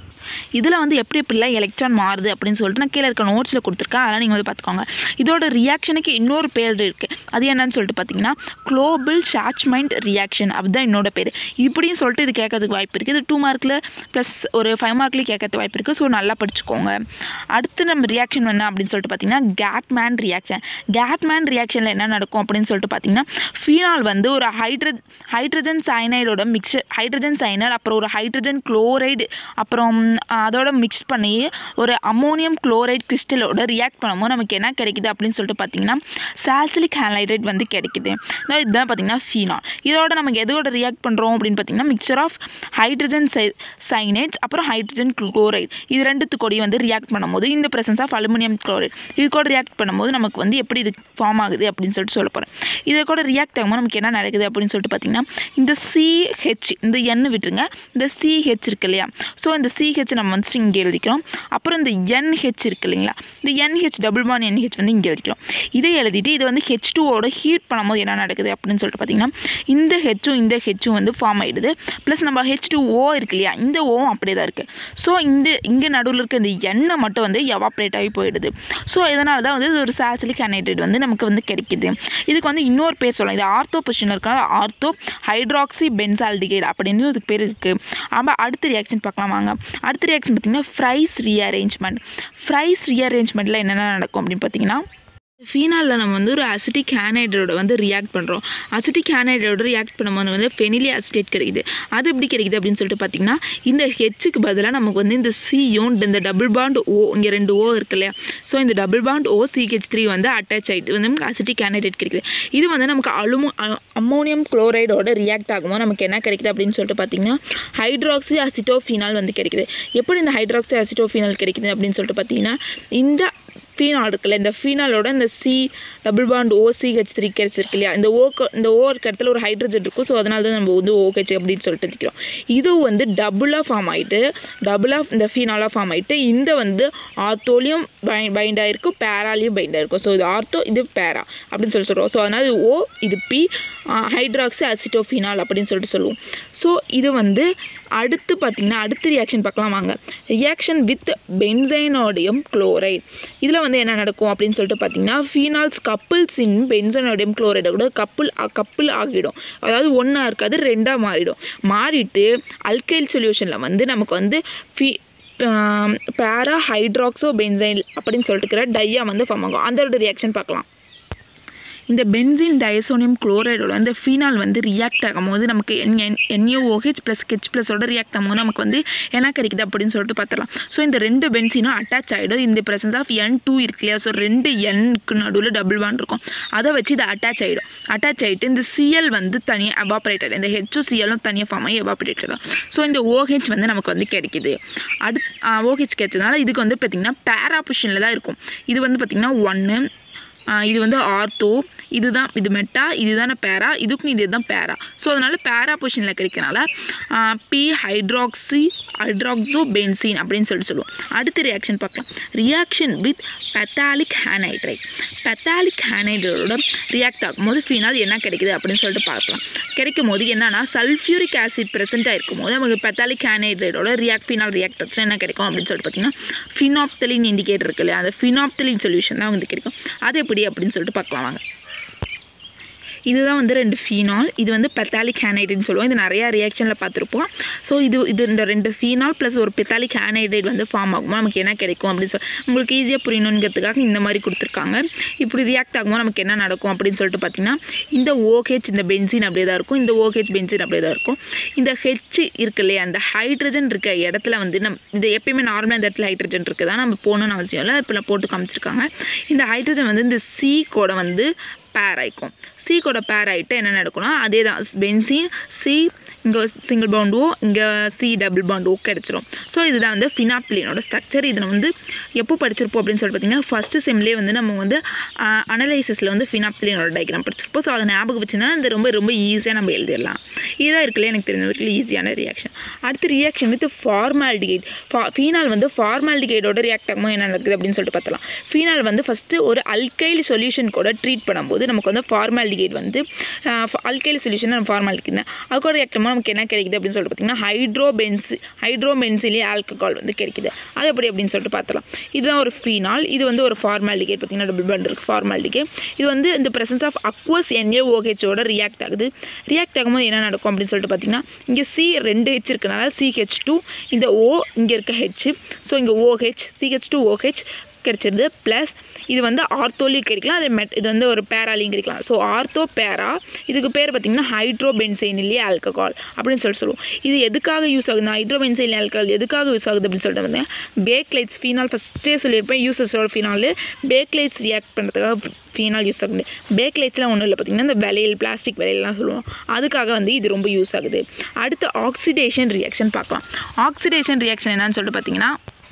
இதில் வந்து எப்படி எப்படிலாம் எலக்ட்ரான் மாறுது அப்படின்னு சொல்லிட்டு நான் கீழே இருக்க நோட்ஸில் கொடுத்துருக்கேன் அதெல்லாம் நீங்கள் வந்து பார்த்துக்கோங்க இதோட ரியாக்ஷனுக்கு இன்னொரு பேர் இருக்குது அது என்னன்னு சொல்லிட்டு பார்த்தீங்கன்னா குளோபல் ஷாச்மைண்ட் ரியாக்ஷன் அதுதான் என்னோட பேர் இப்படியும் சொல்லிட்டு இது கேட்கறதுக்கு வாய்ப்பு இருக்குது இது டூ மார்க்கில் ப்ளஸ் ஒரு ஃபைவ் மார்க்லேயும் கேட்கறதுக்கு வாய்ப்பு இருக்குது ஸோ நல்லா படிச்சுக்கோங்க அடுத்து நம்ம ரியாக்ஷன் என்ன அப்படின்னு சொல்லிட்டு பார்த்தீங்கன்னா கேட்மேன் ரியாக்ஷன் கேட்மேன் ரியாக்ஷனில் என்ன நடக்கும் அப்படின்னு சொல்லிட்டு பார்த்தீங்கன்னா ஃபீனால் வந்து ஒரு ஹைட்ர ஹைட்ரஜன் சைனைடோட மிக்சர் ஹைட்ரஜன் சைனைடு அப்புறம் ஒரு ஹைட்ரஜன் குளோரைடு அப்புறம் அஹ், அதோட மிக்ஸ் பண்ணி ஒரு அம்மோனியம் குளோரைட் கிறிஸ்டலோட ரியாக்ட் பண்ணும்போது நமக்கு என்ன கிடைக்குது அப்படின்னு சொல்லிட்டு பார்த்தீங்கன்னா சால்சிலிக் ஹாலைட்ரேட் வந்து கிடைக்குது அதாவது இதுதான் பார்த்தீங்கன்னா ஃபீனால் இதோட நமக்கு எதோட ரியாக்ட் பண்ணுறோம் அப்படின்னு பார்த்தீங்கன்னா மிக்சர் ஆஃப் ஹைட்ரஜன் சை சைனைட்ஸ் அப்புறம் ஹைட்ரஜன் குளோரைட் இது ரெண்டுத்து கூடயும் வந்து ரியாக்ட் பண்ணும்போது இந்த பிரசன்ஸ் ஆஃப் அலுமினியம் குளோரைட் இது கூட ரியாக்ட் பண்ணும்போது நமக்கு வந்து எப்படி இது ஃபார்ம் ஆகுது அப்படின்னு சொல்லிட்டு சொல்ல போகிறேன் இது கூட ரியாக்ட் ஆகும்போது நமக்கு என்ன நடக்குது அப்படின்னு சொல்லிட்டு பார்த்தீங்கன்னா இந்த சிஹெச் இந்த எண் விட்டுருங்க இந்த சிஹெச் இருக்கு இல்லையா ஸோ இந்த சிஹெச் நம்ம வந்து இங்கே எழுதிக்கிறோம் அப்புறம் இந்த என்ஹெச் இருக்கு இல்லைங்களா இந்த என்ஹெச் டபுள் பான் என்ஹெச் வந்து இங்கே எழுதிக்கிறோம் இதை எழுதிட்டு இது வந்து ஹெச் டூவோட ஹீட் பண்ணும்போது என்ன நடக்குது அப்படின்னு சொல்லிட்டு பார்த்தீங்கன்னா இந்த ஹெச்சும் இந்த ஹெச்சும் வந்து ஃபார்ம் ஆகிடுது ப்ளஸ் நம்ம ஹெச் டூ ஓ இருக்கு இல்லையா இந்த ஓவும் அப்படியே தான் இருக்குது ஸோ இந்த இங்கே நடுவில் இருக்க இந்த எண்ணெய் மட்டும் வந்து எவாப்ரேட் ஆகி போயிடுது ஸோ இதனால தான் வந்து இது ஒரு சால்சிலிக் அனைட்ரேட் வந்து நமக்கு வந்து கிடைக்குது இதுக்கு வந்து இன்னொரு பேர் சொல்லலாம் இது ஆர்த்தோ பொசிஷன் இருக்கனால ஆர்த்தோ ஹைட்ராக்சி பென்சால்டிகைட் அப்படின்னு இதுக்கு பேர் இருக்குது ஆமாம் அடுத்த ரியாக்ஷன் பார்க்கலாம் வாங்க அடுத்த ரியாக்ஷன் பார்த்தீங்கன்னா ஃப்ரைஸ் ரீஅரேஞ்ச்மெண்ட் ஃப்ரைஸ் ரீஅரேஞ்ச்மெண்ட்டில் என்னென்ன நடக்கும் அப்படின்னு பார்த்தீங்கன்னா ஃபீனாலில் நம்ம வந்து ஒரு அசிட்டிக் ஹேனைடரோட வந்து ரியாக்ட் பண்ணுறோம் அசிட்டிக் ஹேனைடரோட ரியாக்ட் பண்ணும்போது வந்து ஃபெனிலி அசிட்டேட் கிடைக்குது அது எப்படி கிடைக்குது அப்படின்னு சொல்லிட்டு பார்த்தீங்கன்னா இந்த ஹெச்சுக்கு பதிலாக நமக்கு வந்து இந்த சியும் இந்த டபுள் பாண்ட் ஓ இங்கே ரெண்டு ஓ இருக்கு இல்லையா ஸோ இந்த double bond O CH three வந்து அட்டாச் ஆகிட்டு வந்து நமக்கு அசிட்டிக் ஹேனைடேட் கிடைக்குது இது வந்து நமக்கு அலுமோ அம்மோனியம் குளோரைடோட ரியாக்ட் ஆகும்போது நமக்கு என்ன கிடைக்குது அப்படின்னு சொல்லிட்டு பார்த்தீங்கன்னா ஹைட்ராக்சி அசிட்டோஃபினால் வந்து கிடைக்குது எப்படி இந்த ஹைட்ராக்சி அசிட்டோஃபினால் கிடைக்குது அப்படின்னு சொல்லிட்டு பார்த்தீங்கன்னா இந்த ஃபீனால் இருக்குல்ல இந்த ஃபீனாலோட இந்த C double bond OCH three gets இருக்கு இல்லையா இந்த ஓக்கு இந்த ஓ இருக்க இடத்துல ஒரு ஹைட்ரஜன் இருக்கும் ஸோ அதனால தான் நம்ம வந்து ஓஹெச் அப்படின்னு சொல்லிட்டு இருக்கிறோம் இது வந்து டபுளாக ஃபார்ம் ஆகிட்டு டபுளாக இந்த ஃபீனாலாக ஃபார்ம் ஆகிட்டு இந்த வந்து ஆர்த்தோலையும் பை பைண்ட் ஆகிருக்கும் பேராலையும் பைண்ட் ஆகிருக்கும் ஸோ இது ஆர்த்தோ இது பேரா அப்படின்னு சொல்லி சொல்கிறோம் ஸோ அதனால் இது ஓ இது பி ஹைட்ராக்சி அசிட்டோஃபினால் அப்படின்னு சொல்லிட்டு சொல்லுவோம் ஸோ இது வந்து அடுத்து பார்த்திங்கன்னா அடுத்த ரியாக்ஷன் பார்க்கலாம் வாங்க ரியாக்ஷன் வித் பென்சைனோடியம் குளோரைட் இதில் வந்து என்ன நடக்கும் அப்படின்னு சொல்லிட்டு பார்த்தீங்கன்னா ஃபீனால்ஸ் கப்புள்ஸ் இன் பென்சனோடியம் குளோரைடை கூட கப்புள் கப்புள் ஆகிடும் அதாவது ஒன்றா இருக்காது ரெண்டாக மாறிடும் மாறிட்டு அல்கைல் சொல்யூஷனில் வந்து நமக்கு வந்து ஃபீ பேரா ஹைட்ராக்சோ பென்சைல் அப்படின்னு சொல்லிட்டு இருக்கிற டையா வந்து ஃபார்ம் ஆகும் அதோட ரியாக்ஷன் பார்க்கலாம் இந்த பென்சின் டயசோனியம் குளோரைடோட அந்த ஃபீனால் வந்து ரியாக்ட் ஆகும்போது நமக்கு என் என்யூஓஹெச் ப்ளஸ் ஹெச் ப்ளஸோட ரியாக்ட் ஆகும்போது நமக்கு வந்து என்ன கிடைக்குது அப்படின்னு சொல்லிட்டு பார்த்துலாம் ஸோ இந்த ரெண்டு பென்சினும் அட்டாச் ஆகிடும் இந்த பிரசன்ஸ் ஆஃப் என் டூ இருக்கு இல்லையா ஸோ ரெண்டு எண்ணுக்கு நடுவில் டபுள் ஒன் இருக்கும் அதை வச்சு இது அட்டாச் ஆகிடும் அட்டாச் ஆகிட்டு இந்த சிஎல் வந்து தனியாக எவாப்ரேட்டட் இந்த ஹெச்சும் சிஎலும் தனியாக ஃபார்ம் ஆகி எவாப்ரேட்டட் தான் ஸோ இந்த ஓஹெச் வந்து நமக்கு வந்து கிடைக்குது அடுத் ஓஹெச் கிடைச்சதுனால இதுக்கு வந்து பார்த்திங்கன்னா பேரா பொசிஷனில் தான் இருக்கும் இது வந்து பார்த்திங்கன்னா ஒன்று இது வந்து ஆர்த்தோ இதுதான் இது மெட்டா இதுதானே பேரா இதுக்கும் இது தான் பேரா ஸோ அதனால் பேரா பொசிஷனில் கிடைக்கனால பி ஹைட்ராக்சி ஹைட்ராக்சோ பென்சீன் அப்படின்னு சொல்லிட்டு சொல்லுவோம் அடுத்த ரியாக்ஷன் பார்க்கலாம் reaction with phthalic anhydride phthalic ஹேனைட்ரோட ரியாக்ட் ஆகும்போது ஃபீனால் என்ன கிடைக்குது அப்படின்னு சொல்லிட்டு பார்க்கலாம் கிடைக்கும் போது என்னன்னா சல்ஃபியூரிக் ஆசிட் ப்ரெசென்ட்டாக இருக்கும் போது நமக்கு பெத்தாலிக் ஹேனைட்ரைடோட ரியாக்ட் ஃபீனால் ரியாக்ட் ஆச்சு என்ன கிடைக்கும் அப்படின்னு சொல்லிட்டு பார்த்தீங்கன்னா ஃபினாப்தலின் இண்டிகேட்டர் இருக்கு இல்லையா அந்த ஃபினாப்தலின் சொல்யூஷன் தான் வந்து கிடைக்கும் அது எப்படி அப்படின்னு சொல்லிட்டு பார்க்கலாம் வாங்க இதுதான் வந்து ரெண்டு ஃபீனால் இது வந்து பெத்தாலிக் ஹேனைடுன்னு சொல்லுவோம் இது நிறையா ரியாக்ஷனில் பார்த்துருப்போம் ஸோ இது இது இந்த ரெண்டு ஃபீனால் ப்ளஸ் ஒரு பெத்தாலிக் ஹேனைடைட் வந்து ஃபார்ம் ஆகும்போது நமக்கு என்ன கிடைக்கும் அப்படின்னு சொல்லி உங்களுக்கு ஈஸியாக புரியணுங்கிறதுக்காக இந்த மாதிரி கொடுத்துருக்காங்க இப்படி ரியாக்ட் ஆகும்போது நமக்கு என்ன நடக்கும் அப்படின்னு சொல்லிட்டு பார்த்தீங்கன்னா இந்த ஓஹெச் இந்த பென்சின் அப்படியே தான் இருக்கும் இந்த ஓஹெச் பென்சின் அப்படியே தான் இருக்கும் இந்த ஹெச் இருக்கு இல்லையா அந்த ஹைட்ரஜன் இருக்க இடத்துல வந்து நம் இது எப்பயுமே நார்மலாக இந்த இடத்துல ஹைட்ரஜன் இருக்குதா நம்ம போகணும்னு அவசியம் இல்லை இப்போ போட்டு காமிச்சிருக்காங்க இந்த ஹைட்ரஜன் வந்து இந்த சி கூட வந்து பேர் ஆயிக்கும் சி கூட பேர் ஆகிட்டு என்ன நடக்கும்னா அதே தான் பென்சின் சி இங்கே சிங்கிள் பாண்ட் ஓ இங்கே சி டபுள் பாண்ட் ஓ கிடச்சிரும் ஸோ இதுதான் வந்து ஃபினாப்ளினோட ஸ்ட்ரக்சர் இதில் வந்து எப்போ படிச்சிருப்போம் அப்படின்னு சொல்லி பார்த்தீங்கன்னா ஃபஸ்ட்டு செம்லேயே வந்து நம்ம வந்து அனலைசிஸில் வந்து ஃபினாப்ளினோட டயக்ராம் படிச்சிருப்போம் ஸோ அதை ஞாபகம் வச்சுன்னா இது ரொம்ப ரொம்ப ஈஸியாக நம்ம எழுதிடலாம் இதுதான் இருக்குல்ல எனக்கு தெரிஞ்ச வரைக்கும் ஈஸியான ரியாக்ஷன் அடுத்து ரியாக்ஷன் வித் ஃபார்மாலிட்டிகேட் ஃபா ஃபீனால் வந்து ஃபார்மாலிட்டிகேட்டோட ரியாக்ட் ஆகும்போது என்ன நடக்குது அப்படின்னு சொல்லிட்டு பார்த்தலாம் ஃபீனால் வந்து ஃபஸ்ட்டு ஒரு அல்கைல் சொல்யூஷன் கூட ட்ரீட் பண்ணும்போது நமக்கு வந்து ஃபார்மாலிட்டிகேட் வந்து அல்கைல் சொல்யூஷன் நம்ம ஃபார்மாலிட்டிக்கு அது கூட ரியாக்ட் ஆகும்போது நமக்கு என்ன கிடைக்குது அப்படின்னு சொல்லிட்டு பார்த்தீங்கன்னா ஹைட்ரோபென்சி ஹைட்ரோபென்சிலி ஆல்கஹால் வந்து கிடைக்குது அது எப்படி அப்படின்னு சொல்லிட்டு பார்த்தலாம் இதுதான் ஒரு ஃபீனால் இது வந்து ஒரு ஃபார்மாலிட்டிகேட் பார்த்தீங்கன்னா டபுள் பண்ட் இருக்குது ஃபார்மாலிட்டிகேட் இது வந்து இந்த பிரசன்ஸ் ஆஃப் அக்வஸ் என்ஏஓஹெச்சோட ரியாக்ட் ஆகுது ரியாக்ட் ஆகும்போது என்ன நடக்கும் அப்படின்னு சொல்லிட்டு பார்த்தீங்கன்னா இங்கே சி ரெண்டு ஹெச் இருக்கனால சிஹெச் டூ இந்த ஓ இங்கே இருக்க ஹெச் ஸோ இங்கே ஓஹெச் சிஹெச் டூ ஓஹெச் கிடச்சிருது ப்ளஸ் இது வந்து ஆர்த்தோலையும் கிடைக்கலாம் அது மெட் இது வந்து ஒரு பேராலையும் கிடைக்கலாம் ஸோ ஆர்த்தோ பேரா இதுக்கு பேர் பார்த்திங்கன்னா ஹைட்ரோபென்சைன் இல்லையா ஆல்கஹால் அப்படின்னு சொல்லிட்டு சொல்லுவோம் இது எதுக்காக யூஸ் ஆகுது ஹைட்ரோபென்சைன் ஆல்கஹால் எதுக்காக யூஸ் ஆகுது அப்படின்னு சொல்லிட்டு பார்த்தீங்கன்னா பேக்லைட்ஸ் ஃபீனால் ஃபஸ்ட்டே சொல்லியிருப்பேன் யூசஸோட ஃபீனால் பேக்லைட்ஸ் ரியாக்ட் பண்ணுறதுக்காக ஃபீனால் யூஸ் ஆகுது பேக்லைட்ஸ்லாம் ஒன்றும் இல்லை பார்த்திங்கன்னா இந்த விலையில் பிளாஸ்டிக் விலையெல்லாம் சொல்லுவோம் அதுக்காக வந்து இது ரொம்ப யூஸ் ஆகுது அடுத்து ஆக்சிடேஷன் ரியாக்ஷன் பார்க்கலாம் ஆக்சிடேஷன் ரியாக்ஷன் என்னன்னு சொல்லிட்டு பார்த்தீங்கன்னா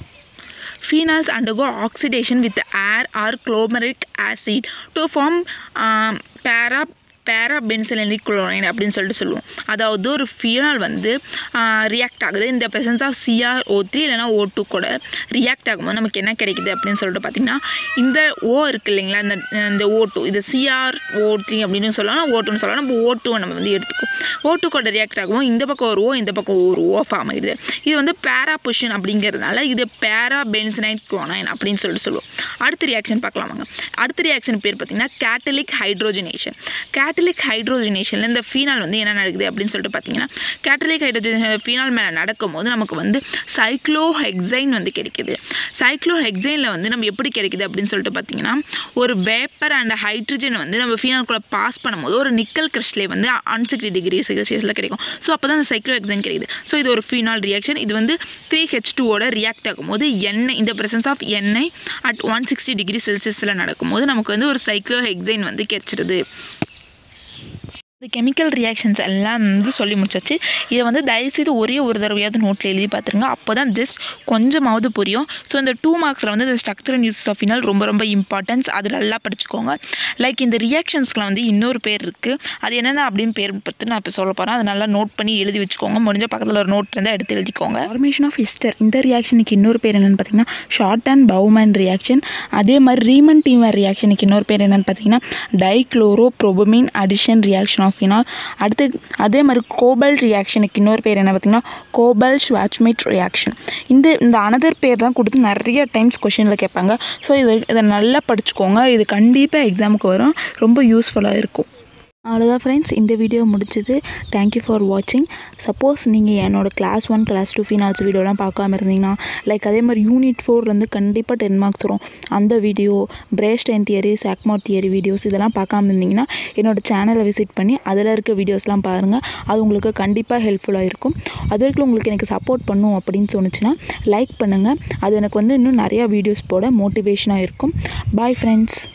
phenols undergo oxidation with air or chlorhydric acid to form um, para பேராபென்சிலிக் குளோரைன் அப்படின்னு சொல்லிட்டு சொல்லுவோம் அதாவது ஒரு ஃபினால் வந்து ரியாக்ட் ஆகுது இந்த presence of C R O three இல்லைனா ஓ டூ கூட ரியாக்ட் ஆகும்போது நமக்கு என்ன கிடைக்குது அப்படின்னு சொல்லிட்டு பார்த்தீங்கன்னா இந்த ஓ இருக்கு இல்லைங்களா இந்த இந்த ஓ டூ இது சிஆர் ஓ த்ரீ அப்படின்னு சொல்லலாம் ஓ டூன்னு சொல்லலாம் நம்ம ஓ டூவை நம்ம வந்து எடுத்துக்கோம் ஓ டூ கூட ரியாக்ட் ஆகும் இந்த பக்கம் ஒரு ஓ இந்த பக்கம் ஒரு ஓ ஃபார்ம் ஆகிடுது இது வந்து பேரா பொசிஷன் அப்படிங்கிறதுனால இது பேரா பென்சனைட் குளோனைன் அப்படின்னு சொல்லிட்டு சொல்லுவோம் அடுத்த ரியாக்ஷன் பார்க்கலாம் வாங்க அடுத்த ரியாக்ஷன் பேர் பார்த்தீங்கன்னா கேட்டலிக் ஹைட்ரோஜனேஷன் கேட்டலிக் ஹைட்ரோஜனேஷனில் இந்த ஃபீனால் வந்து என்ன நடக்குது அப்படின்னு சொல்லிட்டு பார்த்தீங்கன்னா கேட்டலிக் ஹைட்ரோஜனேஷன் ஃபீனால் மேலே நடக்கும்போது நமக்கு வந்து சைக்ளோ ஹெக்ஸைன் வந்து கிடைக்குது சைக்ளோ ஹெக்ஸைனில் வந்து நம்ம எப்படி கிடைக்குது அப்படின்னு சொல்லிட்டு பார்த்தீங்கன்னா ஒரு வேப்பர் அண்ட் ஹைட்ரஜன் வந்து நம்ம ஃபீனால்குள்ளே பாஸ் பண்ணும்போது ஒரு நிக்கல் கிறிஸ்டலே வந்து அன்சிக்ஸ்டி டிகிரி செல்சியஸில் கிடைக்கும் ஸோ அப்போ தான் அந்த சைக்ளோ ஹெக்ஸைன் கிடைக்குது ஸோ இது ஒரு ஃபீனால் ரியாக்ஷன் இது வந்து த்ரீ ஹெச் டூவோட ரியாக்ட் ஆகும்போது எண்ணெய் இந்த பிரசன்ஸ் ஆஃப் எண்ணெய் அட் ஒன் சிக்ஸ்டி டிகிரி செல்சியஸில் நடக்கும்போது நமக்கு வந்து ஒரு சைக்ளோ ஹெக்ஸைன் வந்து கிடைச்சிருது இந்த கெமிக்கல் ரியாக்ஷன்ஸ் எல்லாம் வந்து சொல்லி முடிச்சாச்சு இதை வந்து தயவுசெய்து ஒரே ஒரு தடவையாவது நோட்டில் எழுதி பார்த்துருங்க அப்போ தான் ஜஸ்ட் கொஞ்சமாவது புரியும் ஸோ இந்த டூ மார்க்ஸில் வந்து இந்த structure and use of phenol ரொம்ப ரொம்ப இம்பார்ட்டன்ஸ் அது நல்லா படிச்சுக்கோங்க லைக் இந்த ரியாக்ஷன்ஸ்க்குலாம் வந்து இன்னொரு பேர் இருக்குது அது என்னென்ன அப்படின்னு பேர் பற்றி நான் இப்போ சொல்ல போகிறேன் அதை நல்லா நோட் பண்ணி எழுதி வச்சுக்கோங்க முடிஞ்ச பக்கத்தில் ஒரு நோட் இருந்தால் எடுத்து எழுதிக்கோங்க ஃபார்மேஷன் ஆஃப் இஸ்டர் இந்த ரியாக்ஷனுக்கு இன்னொரு பேர் என்னென்னு பார்த்தீங்கன்னா ஷார்ட் அண்ட் பவுமேன் ரியாக்ஷன் அதே மாதிரி ரீமன் டீமர் ரியாக்ஷனுக்கு இன்னொரு பேர் என்னென்னு பார்த்தீங்கன்னா டைக்ளோரோ ப்ரோபமின் அடிஷன் ரியாக்ஷன் ஆஃப் ஃபினால் அடுத்து அதே மாதிரி கோபல் ரியாக்ஷனுக்கு இன்னொரு பேர் என்ன பார்த்தீங்கன்னா கோபல் ஸ்வாட்ச்மேட் ரியாக்ஷன் இந்த இந்த அனதர் பேர் தான் கொடுத்து நிறைய டைம்ஸ் கொஷினில் கேட்பாங்க ஸோ இதை இதை நல்லா படிச்சுக்கோங்க இது கண்டிப்பாக எக்ஸாமுக்கு வரும் ரொம்ப யூஸ்ஃபுல்லாக இருக்கும் அவ்வளோதான் ஃப்ரெண்ட்ஸ் இந்த வீடியோ முடிச்சது தேங்க்யூ ஃபார் வாட்சிங் சப்போஸ் நீங்கள் என்னோட class one class two phenols வீடியோலாம் பார்க்காம இருந்தீங்கன்னா லைக் அதே மாதிரி யூனிட் ஃபோர்லேருந்து கண்டிப்பாக டென் மார்க்ஸ் வரும் அந்த வீடியோ பிரேஸ்ட் அண்ட் தியரி சாக்மார் தியரி வீடியோஸ் இதெல்லாம் பார்க்காம இருந்தீங்கன்னா என்னோட சேனலை விசிட் பண்ணி அதில் இருக்க வீடியோஸ்லாம் பாருங்கள் அது உங்களுக்கு கண்டிப்பாக ஹெல்ப்ஃபுல்லாக இருக்கும் அது வரைக்கும் உங்களுக்கு எனக்கு சப்போர்ட் பண்ணும் அப்படின்னு தோணுச்சுன்னா லைக் பண்ணுங்கள் அது எனக்கு வந்து இன்னும் நிறையா வீடியோஸ் போட மோட்டிவேஷனாக இருக்கும் பாய் ஃப்ரெண்ட்ஸ்